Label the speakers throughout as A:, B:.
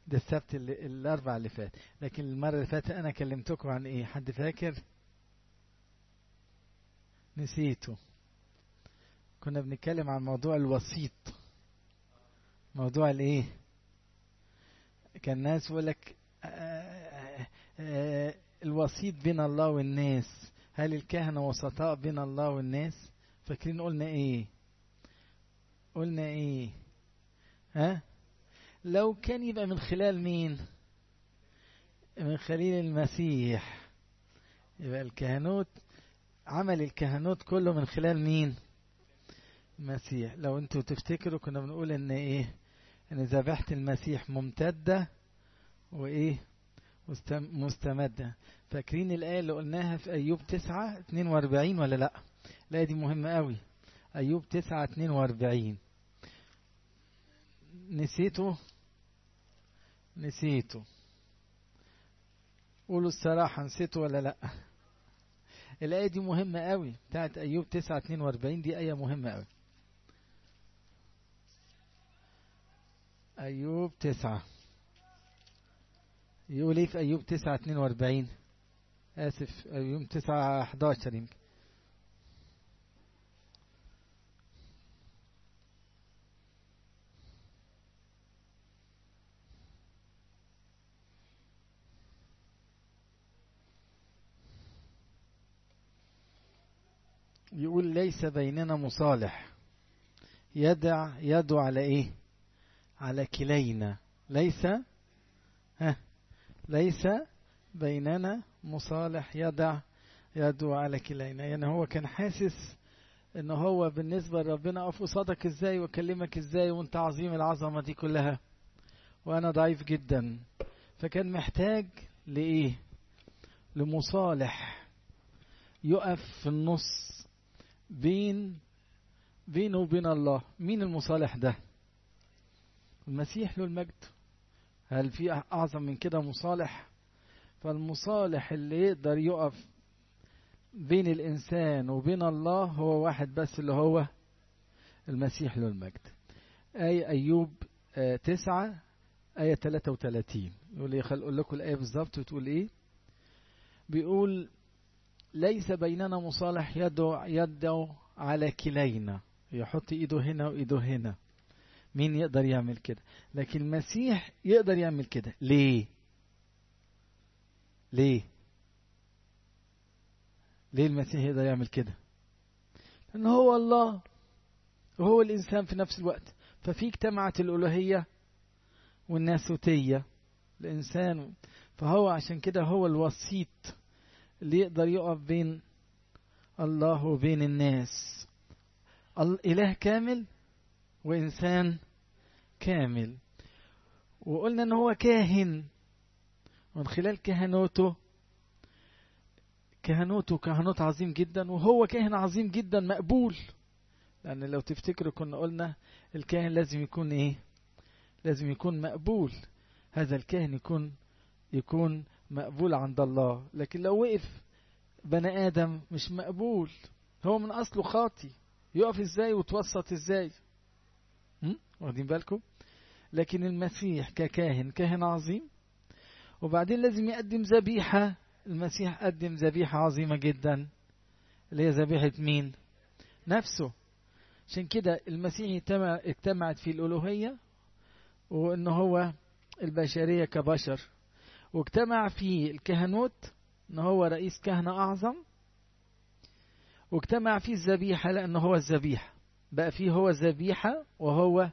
A: ده السبت اللي الاربع اللي فات لكن المره اللي فاتت انا كلمتكم عن ايه حد فاكر نسيته كنا بنتكلم عن موضوع الوسيط موضوع الايه كان الناس يقول لك الوسيط بين الله والناس هل الكهنه وسطاء بين الله والناس فاكرين قلنا ايه قلنا ايه ها لو كان يبقى من خلال مين من خلال المسيح يبقى الكهنوت عمل الكهنوت كله من خلال مين المسيح لو انتوا تفتكروا كنا بنقول ان ايه ان ذبيحة المسيح ممتدة وايه مستمدة فاكرين الآية اللي قلناها في أيوب تسعة اتنين واربعين ولا لأ الآية دي مهمة قوي أيوب تسعة اتنين واربعين نسيته نسيته قولوا الصراحة نسيته ولا لأ الآية دي مهمة قوي بتاعت أيوب تسعة اتنين واربعين دي آية مهمة قوي أيوب تسعة يقول ايه في أيوب تسعة اتنين واربعين آسف أيوب تسعة حداشر يمكن يقول ليس بيننا مصالح يدع يدعو على ايه على كلينا ليس ها ليس بيننا مصالح يدع يدعو على كلينا يعني هو كان حاسس ان هو بالنسبة لربنا اقف قصادك ازاي واكلمك ازاي وانت عظيم العظمة دي كلها وانا ضعيف جدا فكان محتاج لايه لمصالح يقف في النص بين بينه وبين الله مين المصالح ده المسيح له المجد هل في أعظم من كده مصالح فالمصالح اللي يقدر يقف بين الإنسان وبين الله هو واحد بس اللي هو المسيح له المجد آية أيوب آه تسعة آية 33 يقول لي خل أقول لكم الآية بالظبط وتقول إيه بيقول ليس بيننا مصالح يدعو يدعو على كلينا يحط ايده هنا وايده هنا مين يقدر يعمل كده لكن المسيح يقدر يعمل كده ليه ليه ليه المسيح يقدر يعمل كده لان هو الله وهو الانسان في نفس الوقت ففي اجتمعت الالوهيه والناسوتيه الانسان فهو عشان كده هو الوسيط اللي يقدر يقف بين الله وبين الناس الإله كامل وإنسان كامل وقلنا إن هو كاهن ومن خلال كهنوته كهنوته كهنوت عظيم جدا وهو كاهن عظيم جدا مقبول لأن لو تفتكروا كنا قلنا الكاهن لازم يكون إيه لازم يكون مقبول هذا الكاهن يكون يكون مقبول عند الله لكن لو وقف بني آدم مش مقبول هو من أصله خاطي يقف ازاي وتوسط ازاي واخدين بالكم لكن المسيح ككاهن كاهن عظيم وبعدين لازم يقدم ذبيحة المسيح قدم ذبيحة عظيمة جدا اللي هي ذبيحة مين نفسه عشان كده المسيح اجتمع اجتمعت في الألوهية وإن هو البشرية كبشر واجتمع في الكهنوت ان هو رئيس كهنة اعظم واجتمع فيه الذبيحة لأنه هو الذبيحة بقى فيه هو الذبيحة وهو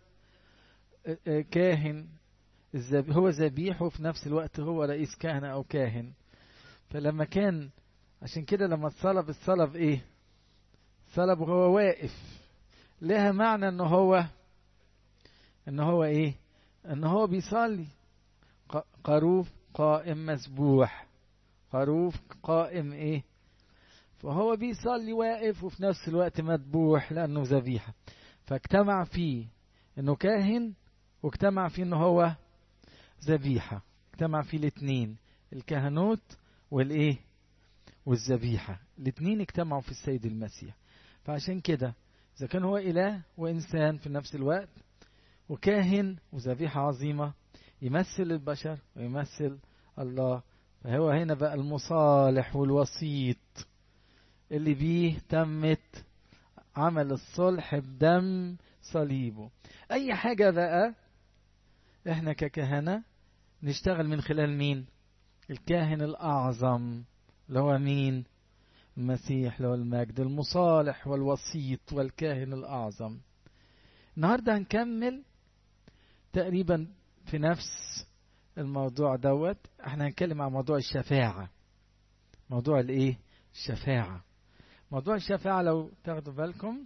A: كاهن هو ذبيح وفي نفس الوقت هو رئيس كهنة أو كاهن فلما كان عشان كده لما اتصلب الصلب ايه صلب وهو واقف لها معنى ان هو ان هو ايه ان هو بيصلي خروف قائم مسبوح خروف قائم ايه فهو بيصلي واقف وفي نفس الوقت مذبوح لانه ذبيحه فاجتمع فيه انه كاهن واجتمع فيه انه هو ذبيحه اجتمع فيه الاثنين الكهنوت والايه والذبيحه الاثنين اجتمعوا في السيد المسيح فعشان كده اذا كان هو اله وانسان في نفس الوقت وكاهن وذبيحه عظيمه يمثل البشر ويمثل الله فهو هنا بقى المصالح والوسيط اللي بيه تمت عمل الصلح بدم صليبه اي حاجة بقى احنا ككهنة نشتغل من خلال مين الكاهن الاعظم اللي هو مين المسيح له المجد المصالح والوسيط والكاهن الاعظم النهارده هنكمل تقريبا في نفس الموضوع دوت احنا هنتكلم عن موضوع الشفاعة موضوع الايه الشفاعة موضوع الشفاعة لو تاخدوا بالكم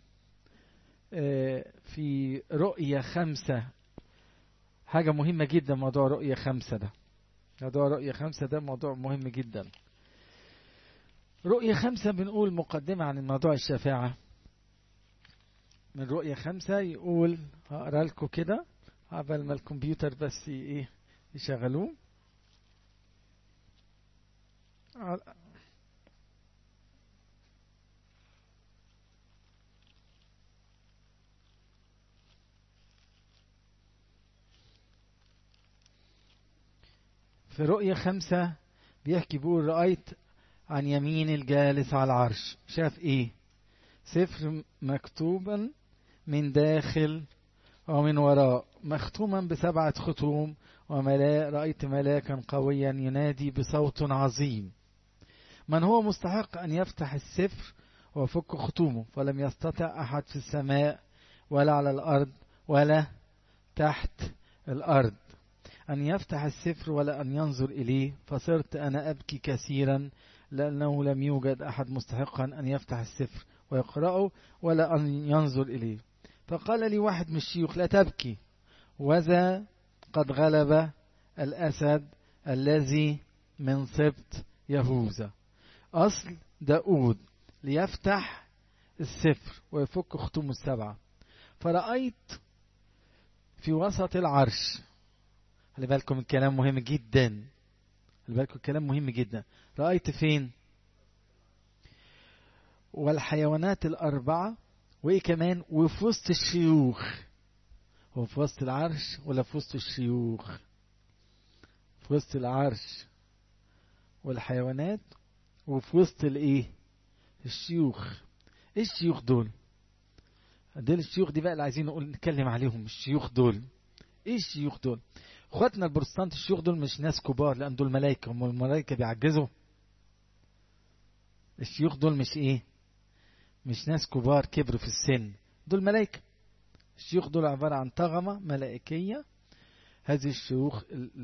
A: في رؤية خمسة حاجة مهمة جدا موضوع رؤية خمسة ده موضوع رؤية خمسة ده موضوع مهم جدا رؤية خمسة بنقول مقدمة عن موضوع الشفاعة من رؤية خمسة يقول هقرا لكم كده قبل ما الكمبيوتر بس ايه يشغلوه في رؤية خمسة بيحكي بيقول رأيت عن يمين الجالس على العرش شاف ايه سفر مكتوبا من داخل ومن وراء مختوما بسبعة ختوم وملاء رأيت ملاكا قويا ينادي بصوت عظيم من هو مستحق أن يفتح السفر وفك ختومه فلم يستطع أحد في السماء ولا على الأرض ولا تحت الأرض أن يفتح السفر ولا أن ينظر إليه فصرت أنا أبكي كثيرا لأنه لم يوجد أحد مستحقا أن يفتح السفر ويقرأه ولا أن ينظر إليه فقال لي واحد من الشيوخ لا تبكي وذا قد غلب الأسد الذي من سبط يهوذا أصل داود ليفتح السفر ويفك ختوم السبعة فرأيت في وسط العرش خلي بالكم الكلام مهم جدا خلي بالكم الكلام مهم جدا رأيت فين والحيوانات الأربعة وإيه كمان وفي وسط الشيوخ هو في وسط العرش ولا في وسط الشيوخ في وسط العرش والحيوانات وفي وسط الايه الشيوخ ايه الشيوخ دول دول الشيوخ دي بقى اللي عايزين نقول نتكلم عليهم الشيوخ دول ايه الشيوخ دول اخواتنا البروتستانت الشيوخ دول مش ناس كبار لان دول ملائكه هم الملائكه بيعجزوا الشيوخ دول مش ايه مش ناس كبار كبروا في السن دول ملائكه الشيوخ دول عباره عن طغمه ملائكيه هذه الشيوخ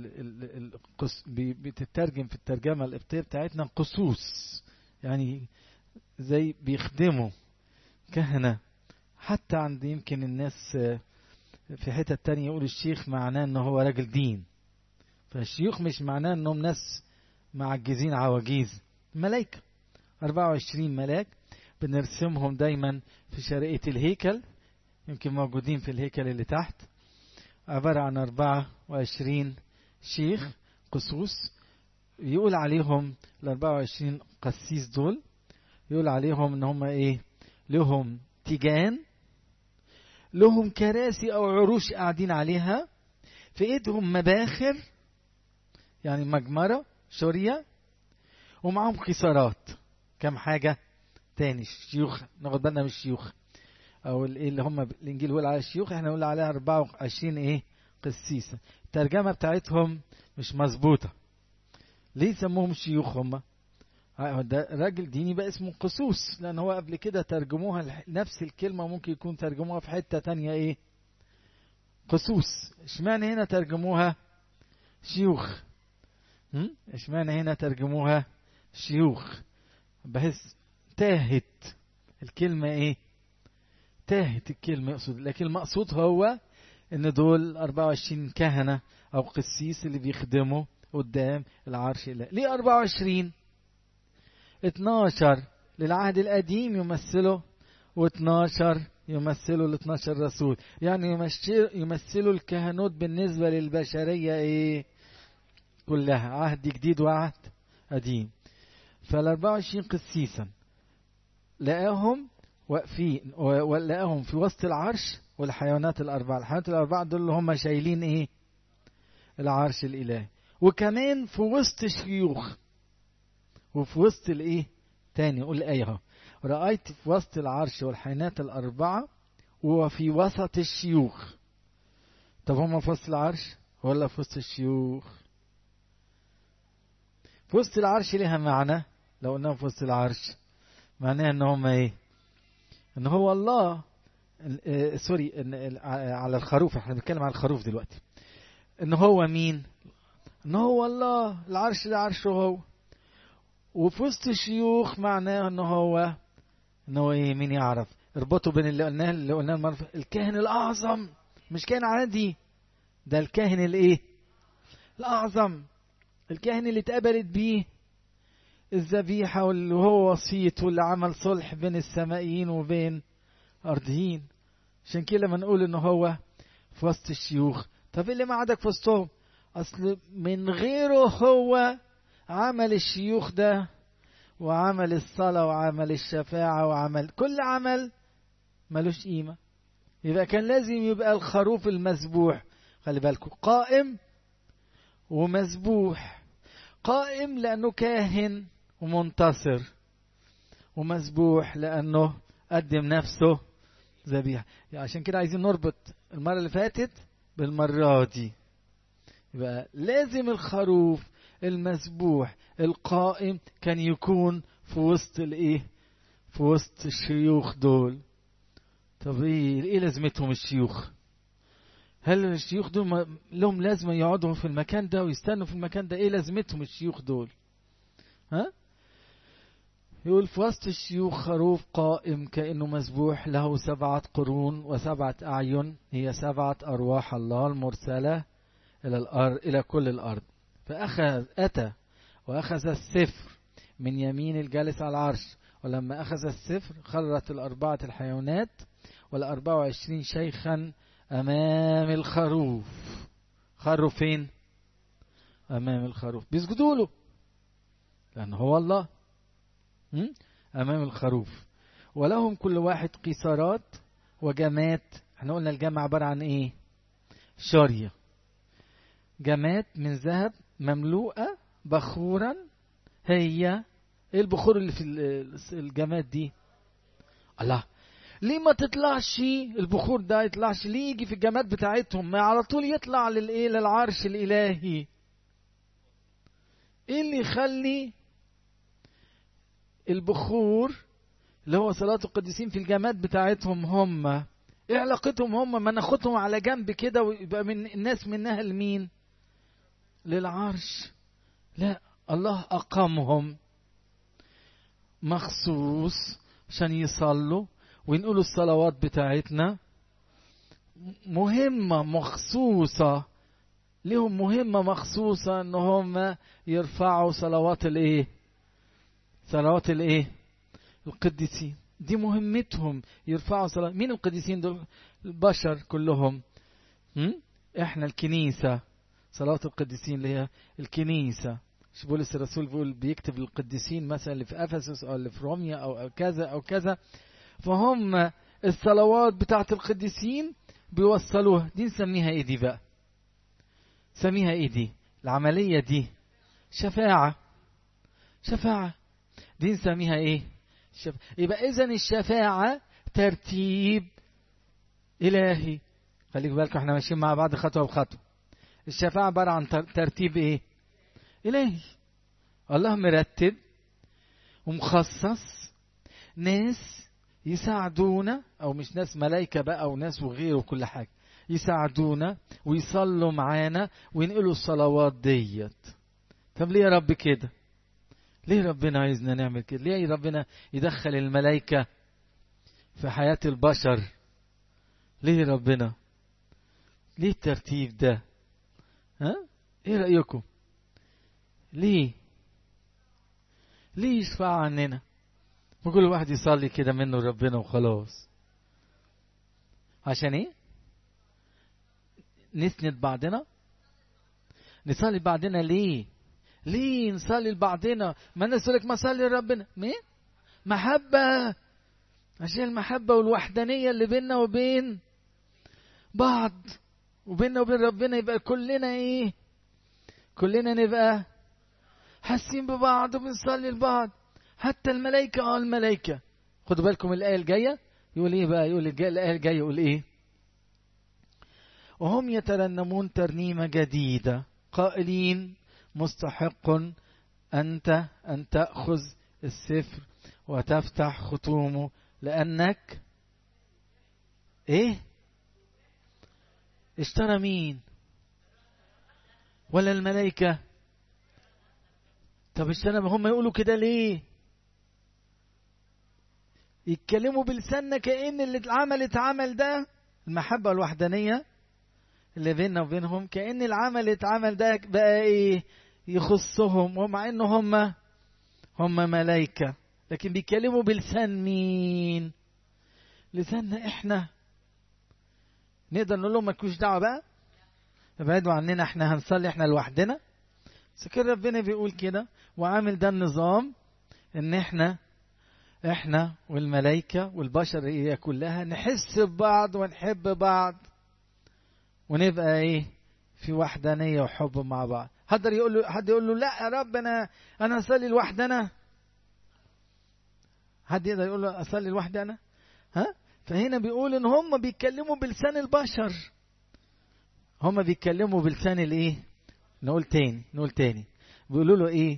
A: بتترجم في الترجمه القبطيه بتاعتنا قصوص يعني زي بيخدموا كهنه حتى عند يمكن الناس في حتة تانية يقول الشيخ معناه ان هو راجل دين فالشيوخ مش معناه انهم ناس معجزين عواجيز ملايكة 24 ملاك بنرسمهم دايما في شرقية الهيكل يمكن موجودين في الهيكل اللي تحت عبارة عن 24 شيخ قصوص يقول عليهم ال 24 قسيس دول يقول عليهم ان هم ايه لهم تيجان لهم كراسي او عروش قاعدين عليها في ايدهم مباخر يعني مجمرة شورية ومعاهم خسارات كم حاجة تاني الشيوخ ناخد بالنا من الشيوخ او اللي هم الانجيل يقول على الشيوخ احنا نقول عليها 24 ايه قسيسة الترجمة بتاعتهم مش مظبوطة ليه سموهم شيوخ هم ده راجل ديني بقى اسمه قصوص لان هو قبل كده ترجموها نفس الكلمة ممكن يكون ترجموها في حتة تانية ايه قصوص اشمعنى هنا ترجموها شيوخ اشمعنى هنا ترجموها شيوخ بحس تاهت الكلمة ايه تاهت الكلمة يقصد لكن المقصود هو ان دول 24 كهنة او قسيس اللي بيخدموا قدام العرش الله ليه 24 12 للعهد القديم يمثله و12 يمثلوا ال 12 رسول يعني يمثلوا الكهنوت بالنسبة للبشرية ايه كلها عهد جديد وعهد قديم فال 24 قسيسا لقاهم واقفين ولقاهم في وسط العرش والحيوانات الأربعة الحيوانات الأربعة دول اللي هم شايلين إيه العرش الإلهي وكمان في وسط الشيوخ وفي وسط الايه تاني قول ايه اهو رأيت في وسط العرش والحينات الأربعة وفي وسط الشيوخ طب هما في وسط العرش ولا في وسط الشيوخ في وسط العرش ليها معنى لو قلنا في وسط العرش معناها ان هما ايه ان هو الله آه سوري إن على الخروف احنا بنتكلم على الخروف دلوقتي ان هو مين ان هو الله العرش ده عرشه هو وفي وسط الشيوخ معناه ان هو ان هو ايه مين يعرف اربطوا بين اللي قلناه اللي قلناه المره الكاهن الاعظم مش كاهن عادي ده الكاهن الايه الاعظم الكاهن اللي اتقبلت بيه الذبيحه واللي هو وسيط واللي عمل صلح بين السمائيين وبين ارضيين عشان كده لما نقول ان هو في وسط الشيوخ طب اللي ما عندك في وسطهم اصل من غيره هو عمل الشيوخ ده وعمل الصلاة وعمل الشفاعة وعمل كل عمل ملوش قيمة يبقى كان لازم يبقى الخروف المذبوح خلي بالكم قائم ومذبوح قائم لأنه كاهن ومنتصر ومذبوح لأنه قدم نفسه ذبيحة يعني عشان كده عايزين نربط المرة اللي فاتت بالمرة دي يبقى لازم الخروف المذبوح القائم كان يكون في وسط الايه في وسط الشيوخ دول طب ايه ايه لازمتهم الشيوخ هل الشيوخ دول لهم لازمة يقعدوا في المكان ده ويستنوا في المكان ده ايه لازمتهم الشيوخ دول ها يقول في وسط الشيوخ خروف قائم كأنه مذبوح له سبعة قرون وسبعة أعين هي سبعة أرواح الله المرسلة إلى الأرض إلى كل الأرض فأخذ أتى وأخذ السفر من يمين الجالس على العرش ولما أخذ السفر خرت الأربعة الحيوانات والأربعة وعشرين شيخا أمام الخروف خروا فين أمام الخروف بيسجدوا له لأنه هو الله أمام الخروف ولهم كل واحد قيصارات وجمات احنا قلنا الجمع عبارة عن ايه شارية جمات من ذهب مملوءة بخورا هي ايه البخور اللي في الجماد دي الله ليه ما تطلعش البخور ده يطلعش ليه يجي في الجماد بتاعتهم ما على طول يطلع للايه للعرش الالهي ايه اللي يخلي البخور اللي هو صلاة القديسين في الجماد بتاعتهم هم ايه علاقتهم هم ما ناخدهم على جنب كده ويبقى من الناس منها لمين للعرش لا الله أقامهم مخصوص عشان يصلوا وينقلوا الصلوات بتاعتنا مهمة مخصوصة لهم مهمة مخصوصة ان هم يرفعوا صلوات الايه صلوات الايه القديسين دي مهمتهم يرفعوا صلاة مين القديسين دول البشر كلهم م? احنا الكنيسة صلاة القديسين اللي هي الكنيسة مش بولس الرسول بيقول بيكتب للقديسين مثلا اللي في افسس او اللي في روميا او كذا او كذا فهم الصلوات بتاعت القديسين بيوصلوها دي نسميها ايه دي بقى سميها ايه دي العملية دي شفاعة شفاعة دي نسميها ايه شف... يبقى اذا الشفاعة ترتيب الهي خليك بالكم احنا ماشيين مع بعض خطوة بخطوة الشفاعة عبارة عن ترتيب ايه الهي الله مرتب ومخصص ناس يساعدونا او مش ناس ملايكة بقى وناس وغيره وكل حاجة يساعدونا ويصلوا معانا وينقلوا الصلوات ديت طب ليه يا رب كده ليه ربنا عايزنا نعمل كده ليه ربنا يدخل الملائكة في حياة البشر ليه ربنا ليه الترتيب ده ها ايه رأيكم ليه ليه يشفع عننا وكل واحد يصلي كده منه ربنا وخلاص عشان ايه نسند بعضنا نصلي بعضنا ليه ليه نصلي لبعضنا ما الناس لك ما صلي لربنا مين محبة عشان المحبة والوحدانية اللي بيننا وبين بعض وبيننا وبين ربنا يبقى كلنا ايه كلنا نبقى حاسين ببعض وبنصلي لبعض حتى الملائكة اه الملائكة خدوا بالكم الآية الجاية يقول ايه بقى يقول الآية الجاية يقول ايه وهم يترنمون ترنيمة جديدة قائلين مستحق أنت أن تأخذ السفر وتفتح ختومه لأنك إيه اشترى مين ولا الملائكة طب اشترى هم يقولوا كده ليه يتكلموا بلساننا كأن اللي اتعمل اتعمل ده المحبة الوحدانية اللي بيننا وبينهم كأن العمل اتعمل ده بقى ايه يخصهم ومع ان هم هم ملائكة لكن بيتكلموا بلسان مين لساننا احنا نقدر نقول لهم مالكوش دعوة بقى ابعدوا عننا احنا هنصلي احنا لوحدنا سكر ربنا بيقول كده وعامل ده النظام ان احنا احنا والملائكة والبشر هي كلها نحس ببعض ونحب بعض ونبقى ايه في وحدانية وحب مع بعض حد يقول له حد يقول له لا يا رب انا انا اصلي لوحدنا حد يقدر يقول له اصلي لوحدي انا ها فهنا بيقول ان هم بيتكلموا بلسان البشر هم بيتكلموا بلسان الايه نقول تاني نقول تاني بيقولوا له ايه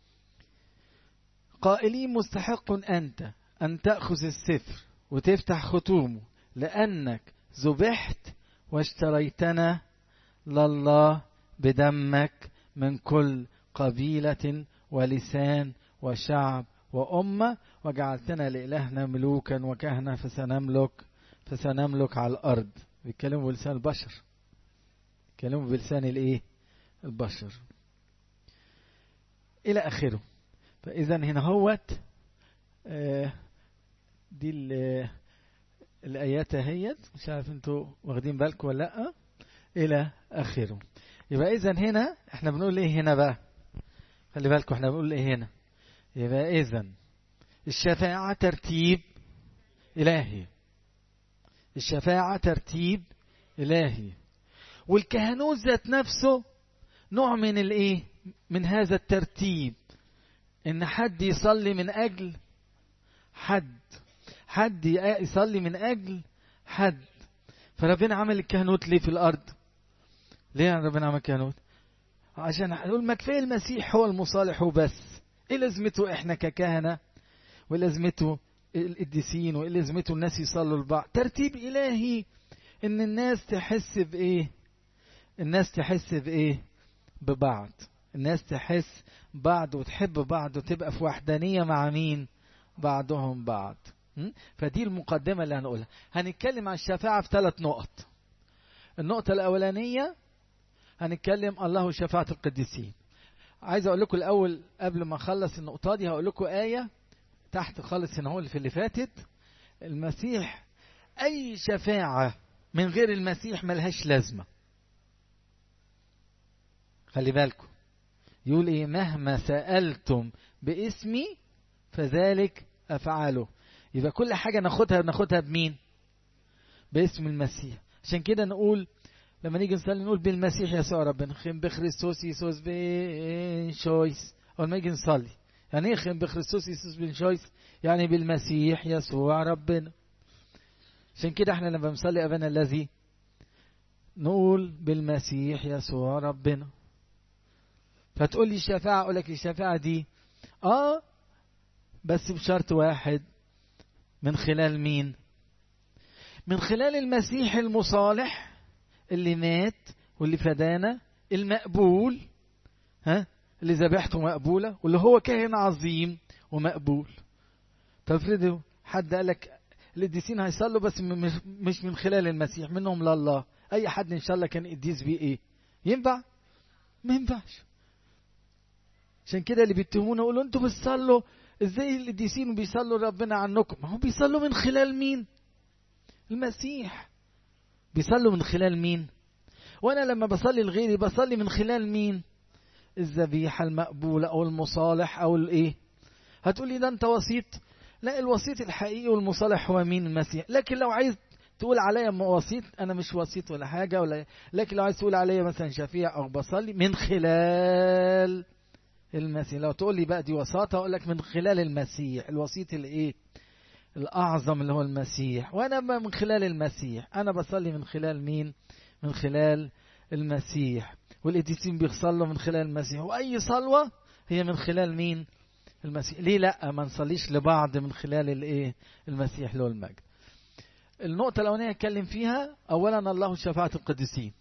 A: قائلين مستحق انت ان تاخذ السفر وتفتح ختومه لانك ذبحت واشتريتنا لله بدمك من كل قبيلة ولسان وشعب وأمة وجعلتنا لإلهنا ملوكا وكهنة فسنملك فسنملك على الأرض بيتكلموا بلسان البشر بيتكلموا بلسان الإيه؟ البشر إلى آخره فإذا هنا هوت آه دي الآيات اهيت مش عارف انتوا واخدين بالكم ولا لأ إلى آخره يبقى إذا هنا احنا بنقول إيه هنا بقى خلي بالكم احنا بنقول إيه هنا يبقى إذا الشفاعة ترتيب إلهي الشفاعة ترتيب إلهي والكهنوت ذات نفسه نوع من الإيه من هذا الترتيب إن حد يصلي من أجل حد حد يصلي من أجل حد فربنا عمل الكهنوت ليه في الأرض ليه ربنا عمل الكهنوت عشان نقول ما كفايه المسيح هو المصالح وبس ايه لازمته احنا ككهنة وايه لازمته القديسين وايه لازمته الناس يصلوا لبعض ترتيب الهي ان الناس تحس بايه الناس تحس بايه ببعض الناس تحس بعض وتحب بعض وتبقى في وحدانية مع مين بعضهم بعض فدي المقدمة اللي هنقولها هنتكلم عن الشفاعة في ثلاث نقط النقطة الأولانية هنتكلم الله شفاعة القديسين عايز أقول لكم الأول قبل ما أخلص النقطة دي هقول لكم آية تحت خالص هنا هو في اللي فاتت المسيح أي شفاعة من غير المسيح ملهاش لازمة خلي بالكم يقول إيه مهما سألتم باسمي فذلك أفعله يبقى كل حاجة ناخدها ناخدها بمين باسم المسيح عشان كده نقول لما نيجي نصلي نقول بالمسيح يسوع ربنا خيم بخريستوس يسوس بين شويس أول ما نيجي نصلي يعني ايه خيم بخريستوس يسوس بين شويس يعني بالمسيح يسوع ربنا عشان كده احنا لما بنصلي أبانا الذي نقول بالمسيح يسوع ربنا فتقول لي الشفاعة أقول لك الشفاعة دي آه بس بشرط واحد من خلال مين من خلال المسيح المصالح اللي مات واللي فدانا المقبول ها اللي ذبحته مقبولة واللي هو كاهن عظيم ومقبول طب افرضوا حد قال لك القديسين هيصلوا بس مش من خلال المسيح منهم لله اي حد ان شاء الله كان قديس بيه ايه ينفع ما ينفعش عشان كده اللي بيتهمونا يقولوا انتوا بتصلوا ازاي القديسين بيصلوا ربنا عنكم ما هم بيصلوا من خلال مين المسيح بيصلوا من خلال مين وانا لما بصلي لغيري بصلي من خلال مين الذبيحة المقبولة او المصالح او الايه هتقولي ده انت وسيط لا الوسيط الحقيقي والمصالح هو مين المسيح لكن لو عايز تقول عليا وسيط انا مش وسيط ولا حاجه ولا لكن لو عايز تقول عليا مثلا شفيع او بصلي من خلال المسيح لو تقول لي بقى دي وساطه اقول لك من خلال المسيح الوسيط الايه الاعظم اللي هو المسيح وانا من خلال المسيح انا بصلي من خلال مين من خلال المسيح والقديسين بيصلوا من خلال المسيح واي صلوه هي من خلال مين المسيح ليه لا ما نصليش لبعض من خلال الايه المسيح له المجد النقطة الأولانية اتكلم فيها أولا الله شفاعة القديسين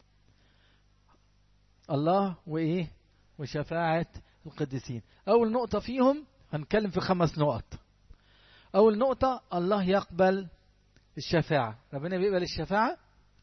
A: الله وإيه وشفاعة القديسين أول نقطة فيهم هنتكلم في خمس نقط أول نقطة الله يقبل الشفاعة ربنا بيقبل الشفاعة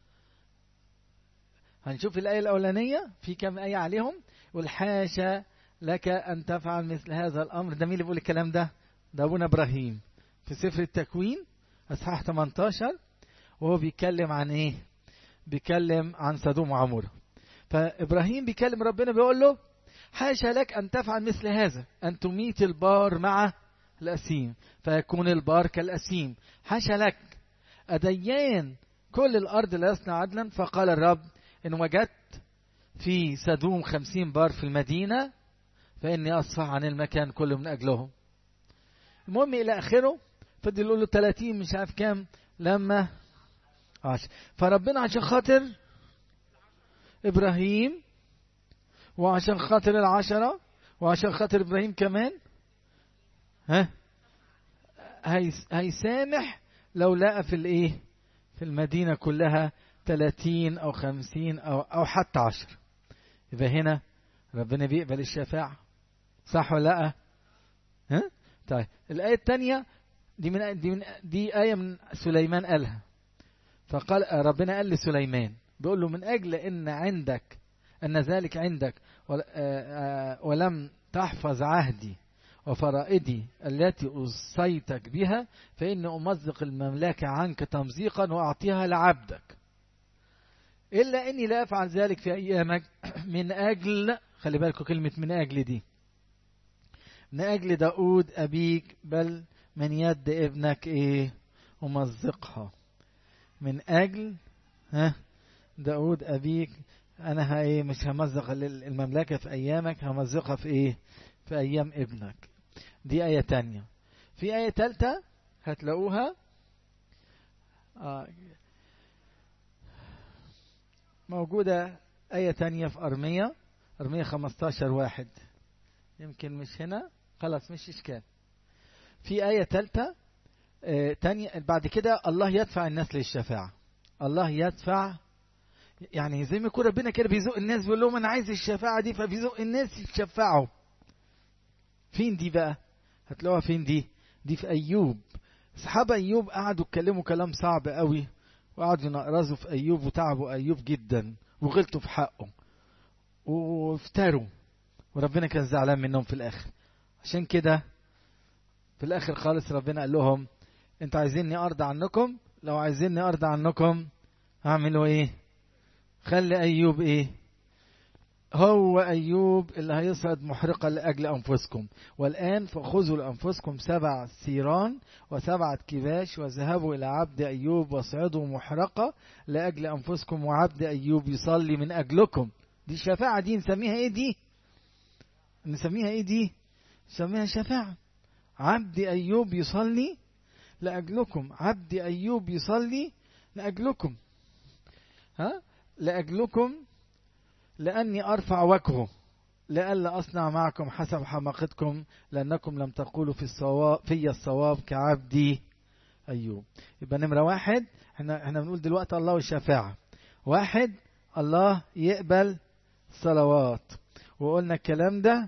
A: هنشوف الآية الأولانية في كم آية عليهم والحاشا لك أن تفعل مثل هذا الأمر ده مين اللي بيقول الكلام ده ده أبونا إبراهيم في سفر التكوين اصحاح 18 وهو بيتكلم عن ايه بيتكلم عن سدوم وعمورة فابراهيم بيكلم ربنا بيقول له حاشا لك ان تفعل مثل هذا ان تميت البار مع الاسيم فيكون البار كالاسيم حاشا لك اديان كل الارض لا يصنع عدلا فقال الرب ان وجدت في سدوم خمسين بار في المدينة فإني أصفح عن المكان كله من أجلهم المهم إلى آخره فضل يقول له 30 مش عارف كام لما عاش فربنا عشان خاطر ابراهيم وعشان خاطر العشرة وعشان خاطر ابراهيم كمان ها هيسامح لو لقى في الايه في المدينة كلها 30 او 50 او او حتى 10 يبقى هنا ربنا بيقبل الشفاعة صح ولا لا ها طيب الآية الثانية دي من دي من دي آية من سليمان قالها فقال ربنا قال لسليمان بيقول له من أجل إن عندك أن ذلك عندك ولم تحفظ عهدي وفرائدي التي أوصيتك بها فإني أمزق المملكة عنك تمزيقا وأعطيها لعبدك إلا إني لا أفعل ذلك في أيامك من أجل خلي بالكم كلمة من أجل دي من أجل داود أبيك بل من يد ابنك ايه ومزقها من اجل ها داود ابيك انا ايه مش همزق المملكة في ايامك همزقها في ايه في ايام ابنك دي اية تانية في اية تالتة هتلاقوها آه موجودة اية تانية في ارمية ارمية 15 واحد يمكن مش هنا خلاص مش اشكال في آية ثالثة آه تانية بعد كده الله يدفع الناس للشفاعة الله يدفع يعني زي ما يكون ربنا كده بيزق الناس بيقول لهم انا عايز الشفاعة دي فبيزق الناس يتشفعوا فين دي بقى هتلاقوها فين دي دي في أيوب أصحاب أيوب قعدوا يتكلموا كلام صعب قوي وقعدوا ينقرزوا في أيوب وتعبوا أيوب جدا وغلطوا في حقه وافتروا وربنا كان زعلان منهم في الآخر عشان كده في الاخر خالص ربنا قال لهم انتوا عايزيني ارضى عنكم لو عايزيني ارضى عنكم هعملوا ايه خلي ايوب ايه هو ايوب اللي هيصعد محرقه لاجل انفسكم والان فخذوا لانفسكم سبع سيران وسبعه كباش وذهبوا الى عبد ايوب واصعدوا محرقه لاجل انفسكم وعبد ايوب يصلي من اجلكم دي الشفاعه دي نسميها ايه دي نسميها ايه دي نسميها شفاعه عبد أيوب يصلي لأجلكم عبد أيوب يصلي لأجلكم ها لأجلكم لأني أرفع وجهه لئلا أصنع معكم حسب حماقتكم لأنكم لم تقولوا في الصواب في الصواب كعبدي أيوب يبقى نمرة واحد احنا احنا بنقول دلوقتي الله والشفاعة واحد الله يقبل صلوات وقلنا الكلام ده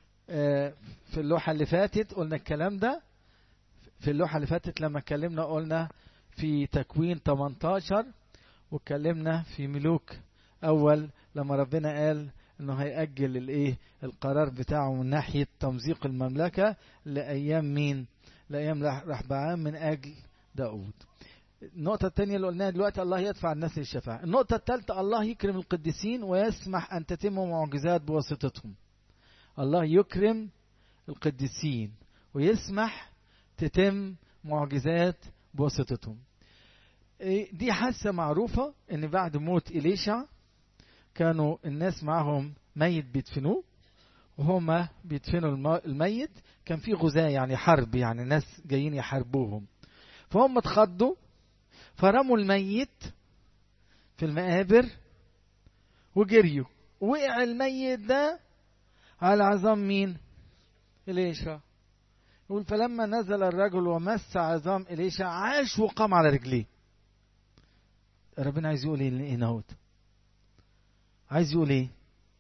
A: في اللوحة اللي فاتت قلنا الكلام ده في اللوحة اللي فاتت لما اتكلمنا قلنا في تكوين 18 واتكلمنا في ملوك أول لما ربنا قال انه هيأجل الايه القرار بتاعه من ناحية تمزيق المملكة لأيام مين لأيام رحبعام من أجل داود النقطة الثانية اللي قلناها دلوقتي الله يدفع الناس للشفاعة النقطة الثالثة الله يكرم القديسين ويسمح أن تتم معجزات بواسطتهم الله يكرم القديسين ويسمح تتم معجزات بواسطتهم دي حاسة معروفة ان بعد موت إليشع كانوا الناس معهم ميت بيدفنوه وهما بيدفنوا الميت كان في غزاة يعني حرب يعني ناس جايين يحاربوهم فهم اتخضوا فرموا الميت في المقابر وجريوا وقع الميت ده على عظام مين إليشا يقول فلما نزل الرجل ومس عظام إليشا عاش وقام على رجليه ربنا عايز يقول ايه نهوت عايز يقول ايه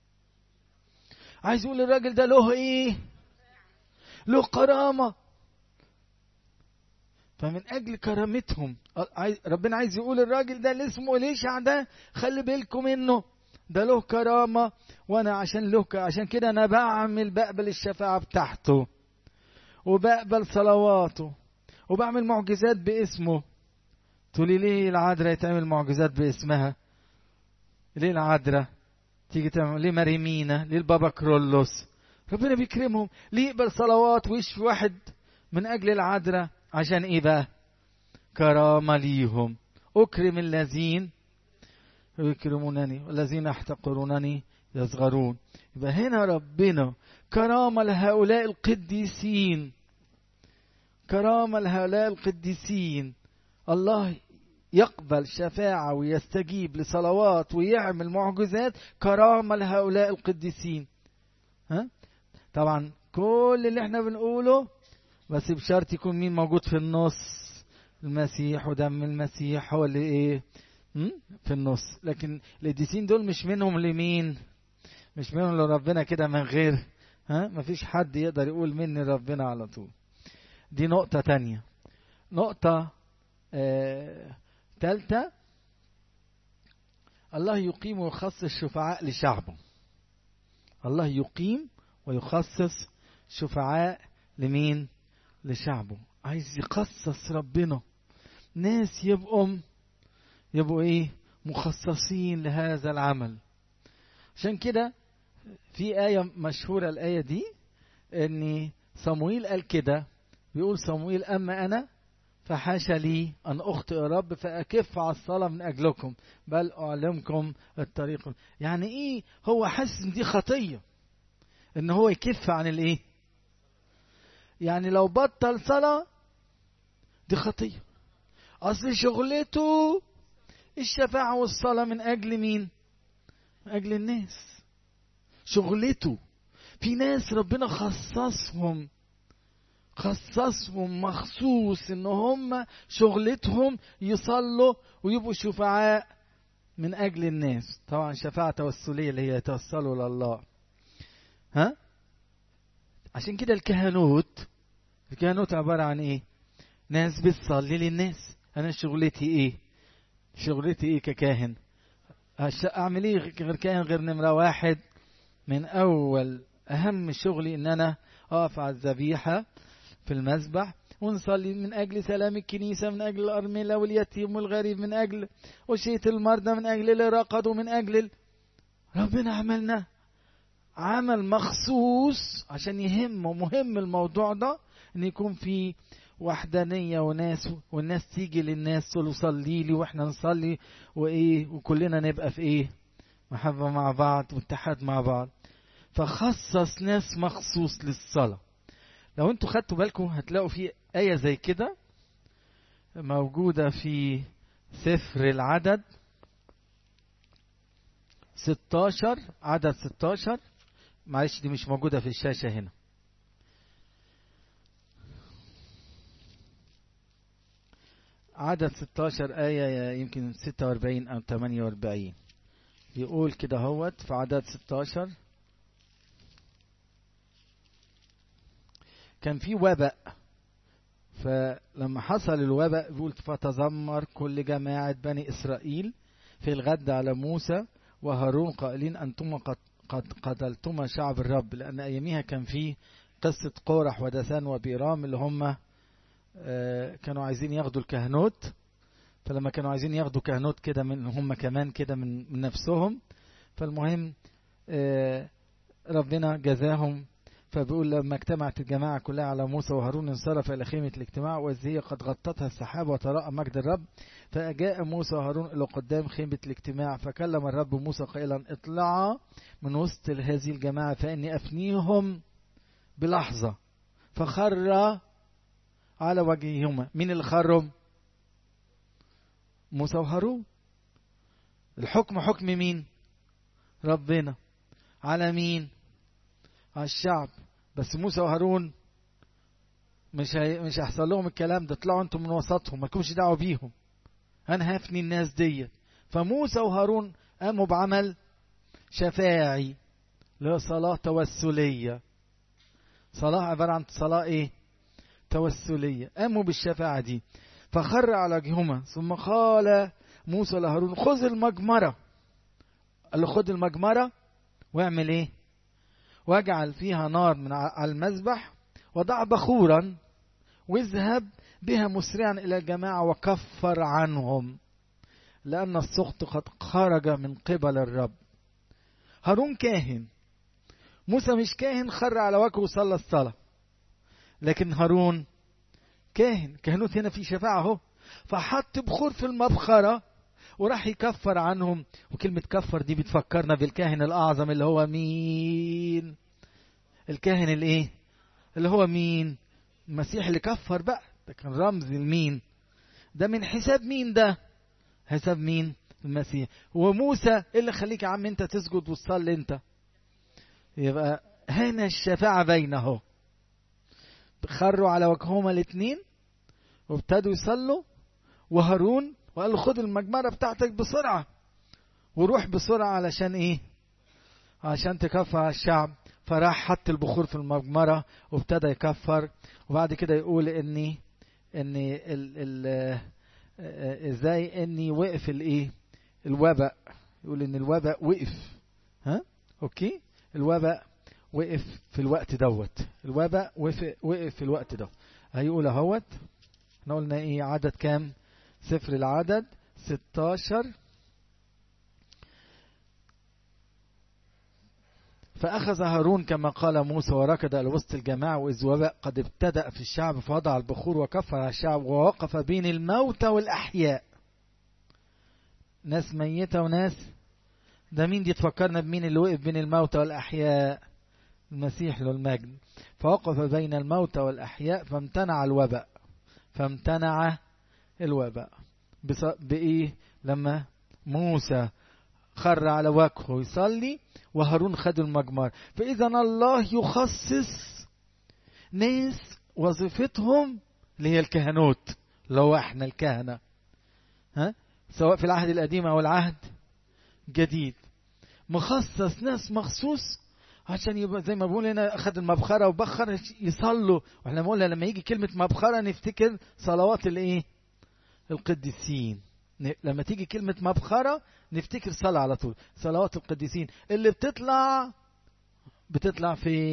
A: عايز يقول الراجل ده له ايه له كرامه فمن اجل كرامتهم ربنا عايز يقول الراجل ده اللي اسمه اليشع ده خلي بالكم منه ده له كرامه وانا عشان له عشان كده انا بعمل بقبل الشفاعه بتاعته وبقبل صلواته وبعمل معجزات باسمه تقولي ليه العذراء يتعمل معجزات باسمها ليه العذراء تيجي تعمل ليه مريمينا ليه البابا كرولوس ربنا بيكرمهم ليه يقبل صلوات ويشفي واحد من اجل العذراء عشان ايه بقى كرامه ليهم اكرم الذين يكرمونني والذين يحتقرونني يصغرون يبقى هنا ربنا كرامه لهؤلاء القديسين كرامه لهؤلاء القديسين الله يقبل شفاعة ويستجيب لصلوات ويعمل معجزات كرامة لهؤلاء القديسين ها؟ طبعا كل اللي احنا بنقوله بس بشرط يكون مين موجود في النص المسيح ودم المسيح هو اللي ايه في النص لكن القديسين دول مش منهم لمين مش منهم لربنا كده من غير ها مفيش حد يقدر يقول مني ربنا على طول دي نقطة تانية نقطة ثالثة آه الله يقيم ويخصص شفعاء لشعبه الله يقيم ويخصص شفعاء لمين لشعبه عايز يخصص ربنا ناس يبقوا يبقوا ايه مخصصين لهذا العمل عشان كده في آية مشهورة الآية دي ان صمويل قال كده بيقول صمويل أما أنا فحاشا لي أن أخطئ الرب فأكف على الصلاة من أجلكم بل أعلمكم الطريق يعني إيه هو حس إن دي خطية إن هو يكف عن الإيه يعني لو بطل صلاة دي خطية أصل شغلته الشفاعة والصلاة من أجل مين من أجل الناس شغلته في ناس ربنا خصصهم خصصهم مخصوص ان هم شغلتهم يصلوا ويبقوا شفعاء من اجل الناس طبعا شفاعة توسلية اللي هي يتوسلوا لله ها عشان كده الكهنوت الكهنوت عبارة عن ايه ناس بتصلي للناس انا شغلتي ايه شغلتي ايه ككاهن اعمل ايه غير كاهن غير نمرة واحد من اول اهم شغلي ان انا اقف على الذبيحه في المسبح ونصلي من أجل سلام الكنيسة من أجل الأرملة واليتيم والغريب من أجل وشية المرضى من أجل اللي رقدوا من أجل ال... ربنا عملنا عمل مخصوص عشان يهم ومهم الموضوع ده ان يكون في وحدانية وناس والناس تيجي للناس تقول صلي لي واحنا نصلي وايه وكلنا نبقى في ايه محبة مع بعض واتحاد مع بعض فخصص ناس مخصوص للصلاه لو انتوا خدتوا بالكم هتلاقوا في آية زي كده موجودة في سفر العدد 16 عدد 16 معلش دي مش موجودة في الشاشة هنا عدد 16 آية يمكن 46 أو 48 يقول كده هوت في عدد 16 كان في وباء فلما حصل الوباء بيقول فتذمر كل جماعة بني إسرائيل في الغد على موسى وهارون قائلين أنتم قد, قد قتلتما شعب الرب لأن أياميها كان في قصة قورح ودثان وبيرام اللي هم كانوا عايزين ياخدوا الكهنوت فلما كانوا عايزين ياخدوا كهنوت كده من هم كمان كده من, من نفسهم فالمهم ربنا جزاهم فبيقول لما اجتمعت الجماعة كلها على موسى وهارون انصرف إلى خيمة الاجتماع وإذ هي قد غطتها السحاب وتراءى مجد الرب فجاء موسى وهارون إلى قدام خيمة الاجتماع فكلم الرب موسى قائلا اطلعا من وسط هذه الجماعة فإني أفنيهم بلحظة فخر على وجههما مين اللي خرهم موسى وهارون الحكم حكم مين ربنا على مين على الشعب بس موسى وهارون مش هي... مش هيحصل لهم الكلام ده طلعوا انتم من وسطهم مالكمش دعوه بيهم انا هفني الناس ديت فموسى وهارون قاموا بعمل شفاعي اللي هو صلاة توسلية صلاة عبارة عن صلاة ايه توسلية قاموا بالشفاعة دي فخر على وجههما ثم قال موسى لهارون خذ المجمرة قال له خذ المجمرة واعمل ايه واجعل فيها نار من على المذبح وضع بخورا واذهب بها مسرعا إلى الجماعة وكفر عنهم لأن السخط قد خرج من قبل الرب هارون كاهن موسى مش كاهن خر على وجهه وصلى الصلاة لكن هارون كاهن كهنوت هنا في شفاعة اهو فحط بخور في المبخرة وراح يكفر عنهم وكلمة كفر دي بتفكرنا بالكاهن الأعظم اللي هو مين الكاهن الايه اللي هو مين المسيح اللي كفر بقى ده كان رمز لمين ده من حساب مين ده حساب مين المسيح وموسى اللي خليك يا عم انت تسجد وتصلي انت يبقى هنا الشفاعة بينه خروا على وجههما الاثنين وابتدوا يصلوا وهارون وقال له خد المجمرة بتاعتك بسرعة وروح بسرعة علشان ايه عشان تكفر على الشعب فراح حط البخور في المجمرة وابتدى يكفر وبعد كده يقول اني اني ال ال ازاي اني وقف الايه الوباء يقول ان الوباء وقف ها اوكي الوباء وقف في الوقت دوت الوباء وقف وقف في الوقت ده هيقول اهوت احنا قلنا ايه عدد كام سفر العدد 16 فأخذ هارون كما قال موسى وركض إلى وسط الجماعة وإذ وباء قد ابتدأ في الشعب فوضع البخور وكفر على الشعب ووقف بين الموتى والأحياء ناس ميتة وناس ده مين دي تفكرنا بمين اللي وقف بين الموتى والأحياء المسيح له المجد فوقف بين الموتى والأحياء فامتنع الوباء فامتنع الوباء بإيه لما موسى خر على وجهه يصلي وهارون خد المجمر فإذا الله يخصص ناس وظيفتهم اللي هي الكهنوت لو احنا الكهنة ها سواء في العهد القديم أو العهد جديد مخصص ناس مخصوص عشان يبقى زي ما بقول هنا أخذ المبخرة وبخر يصلوا واحنا بنقول لما يجي كلمة مبخرة نفتكر صلوات الايه القديسين لما تيجي كلمة مبخرة نفتكر صلاة على طول صلوات القديسين اللي بتطلع بتطلع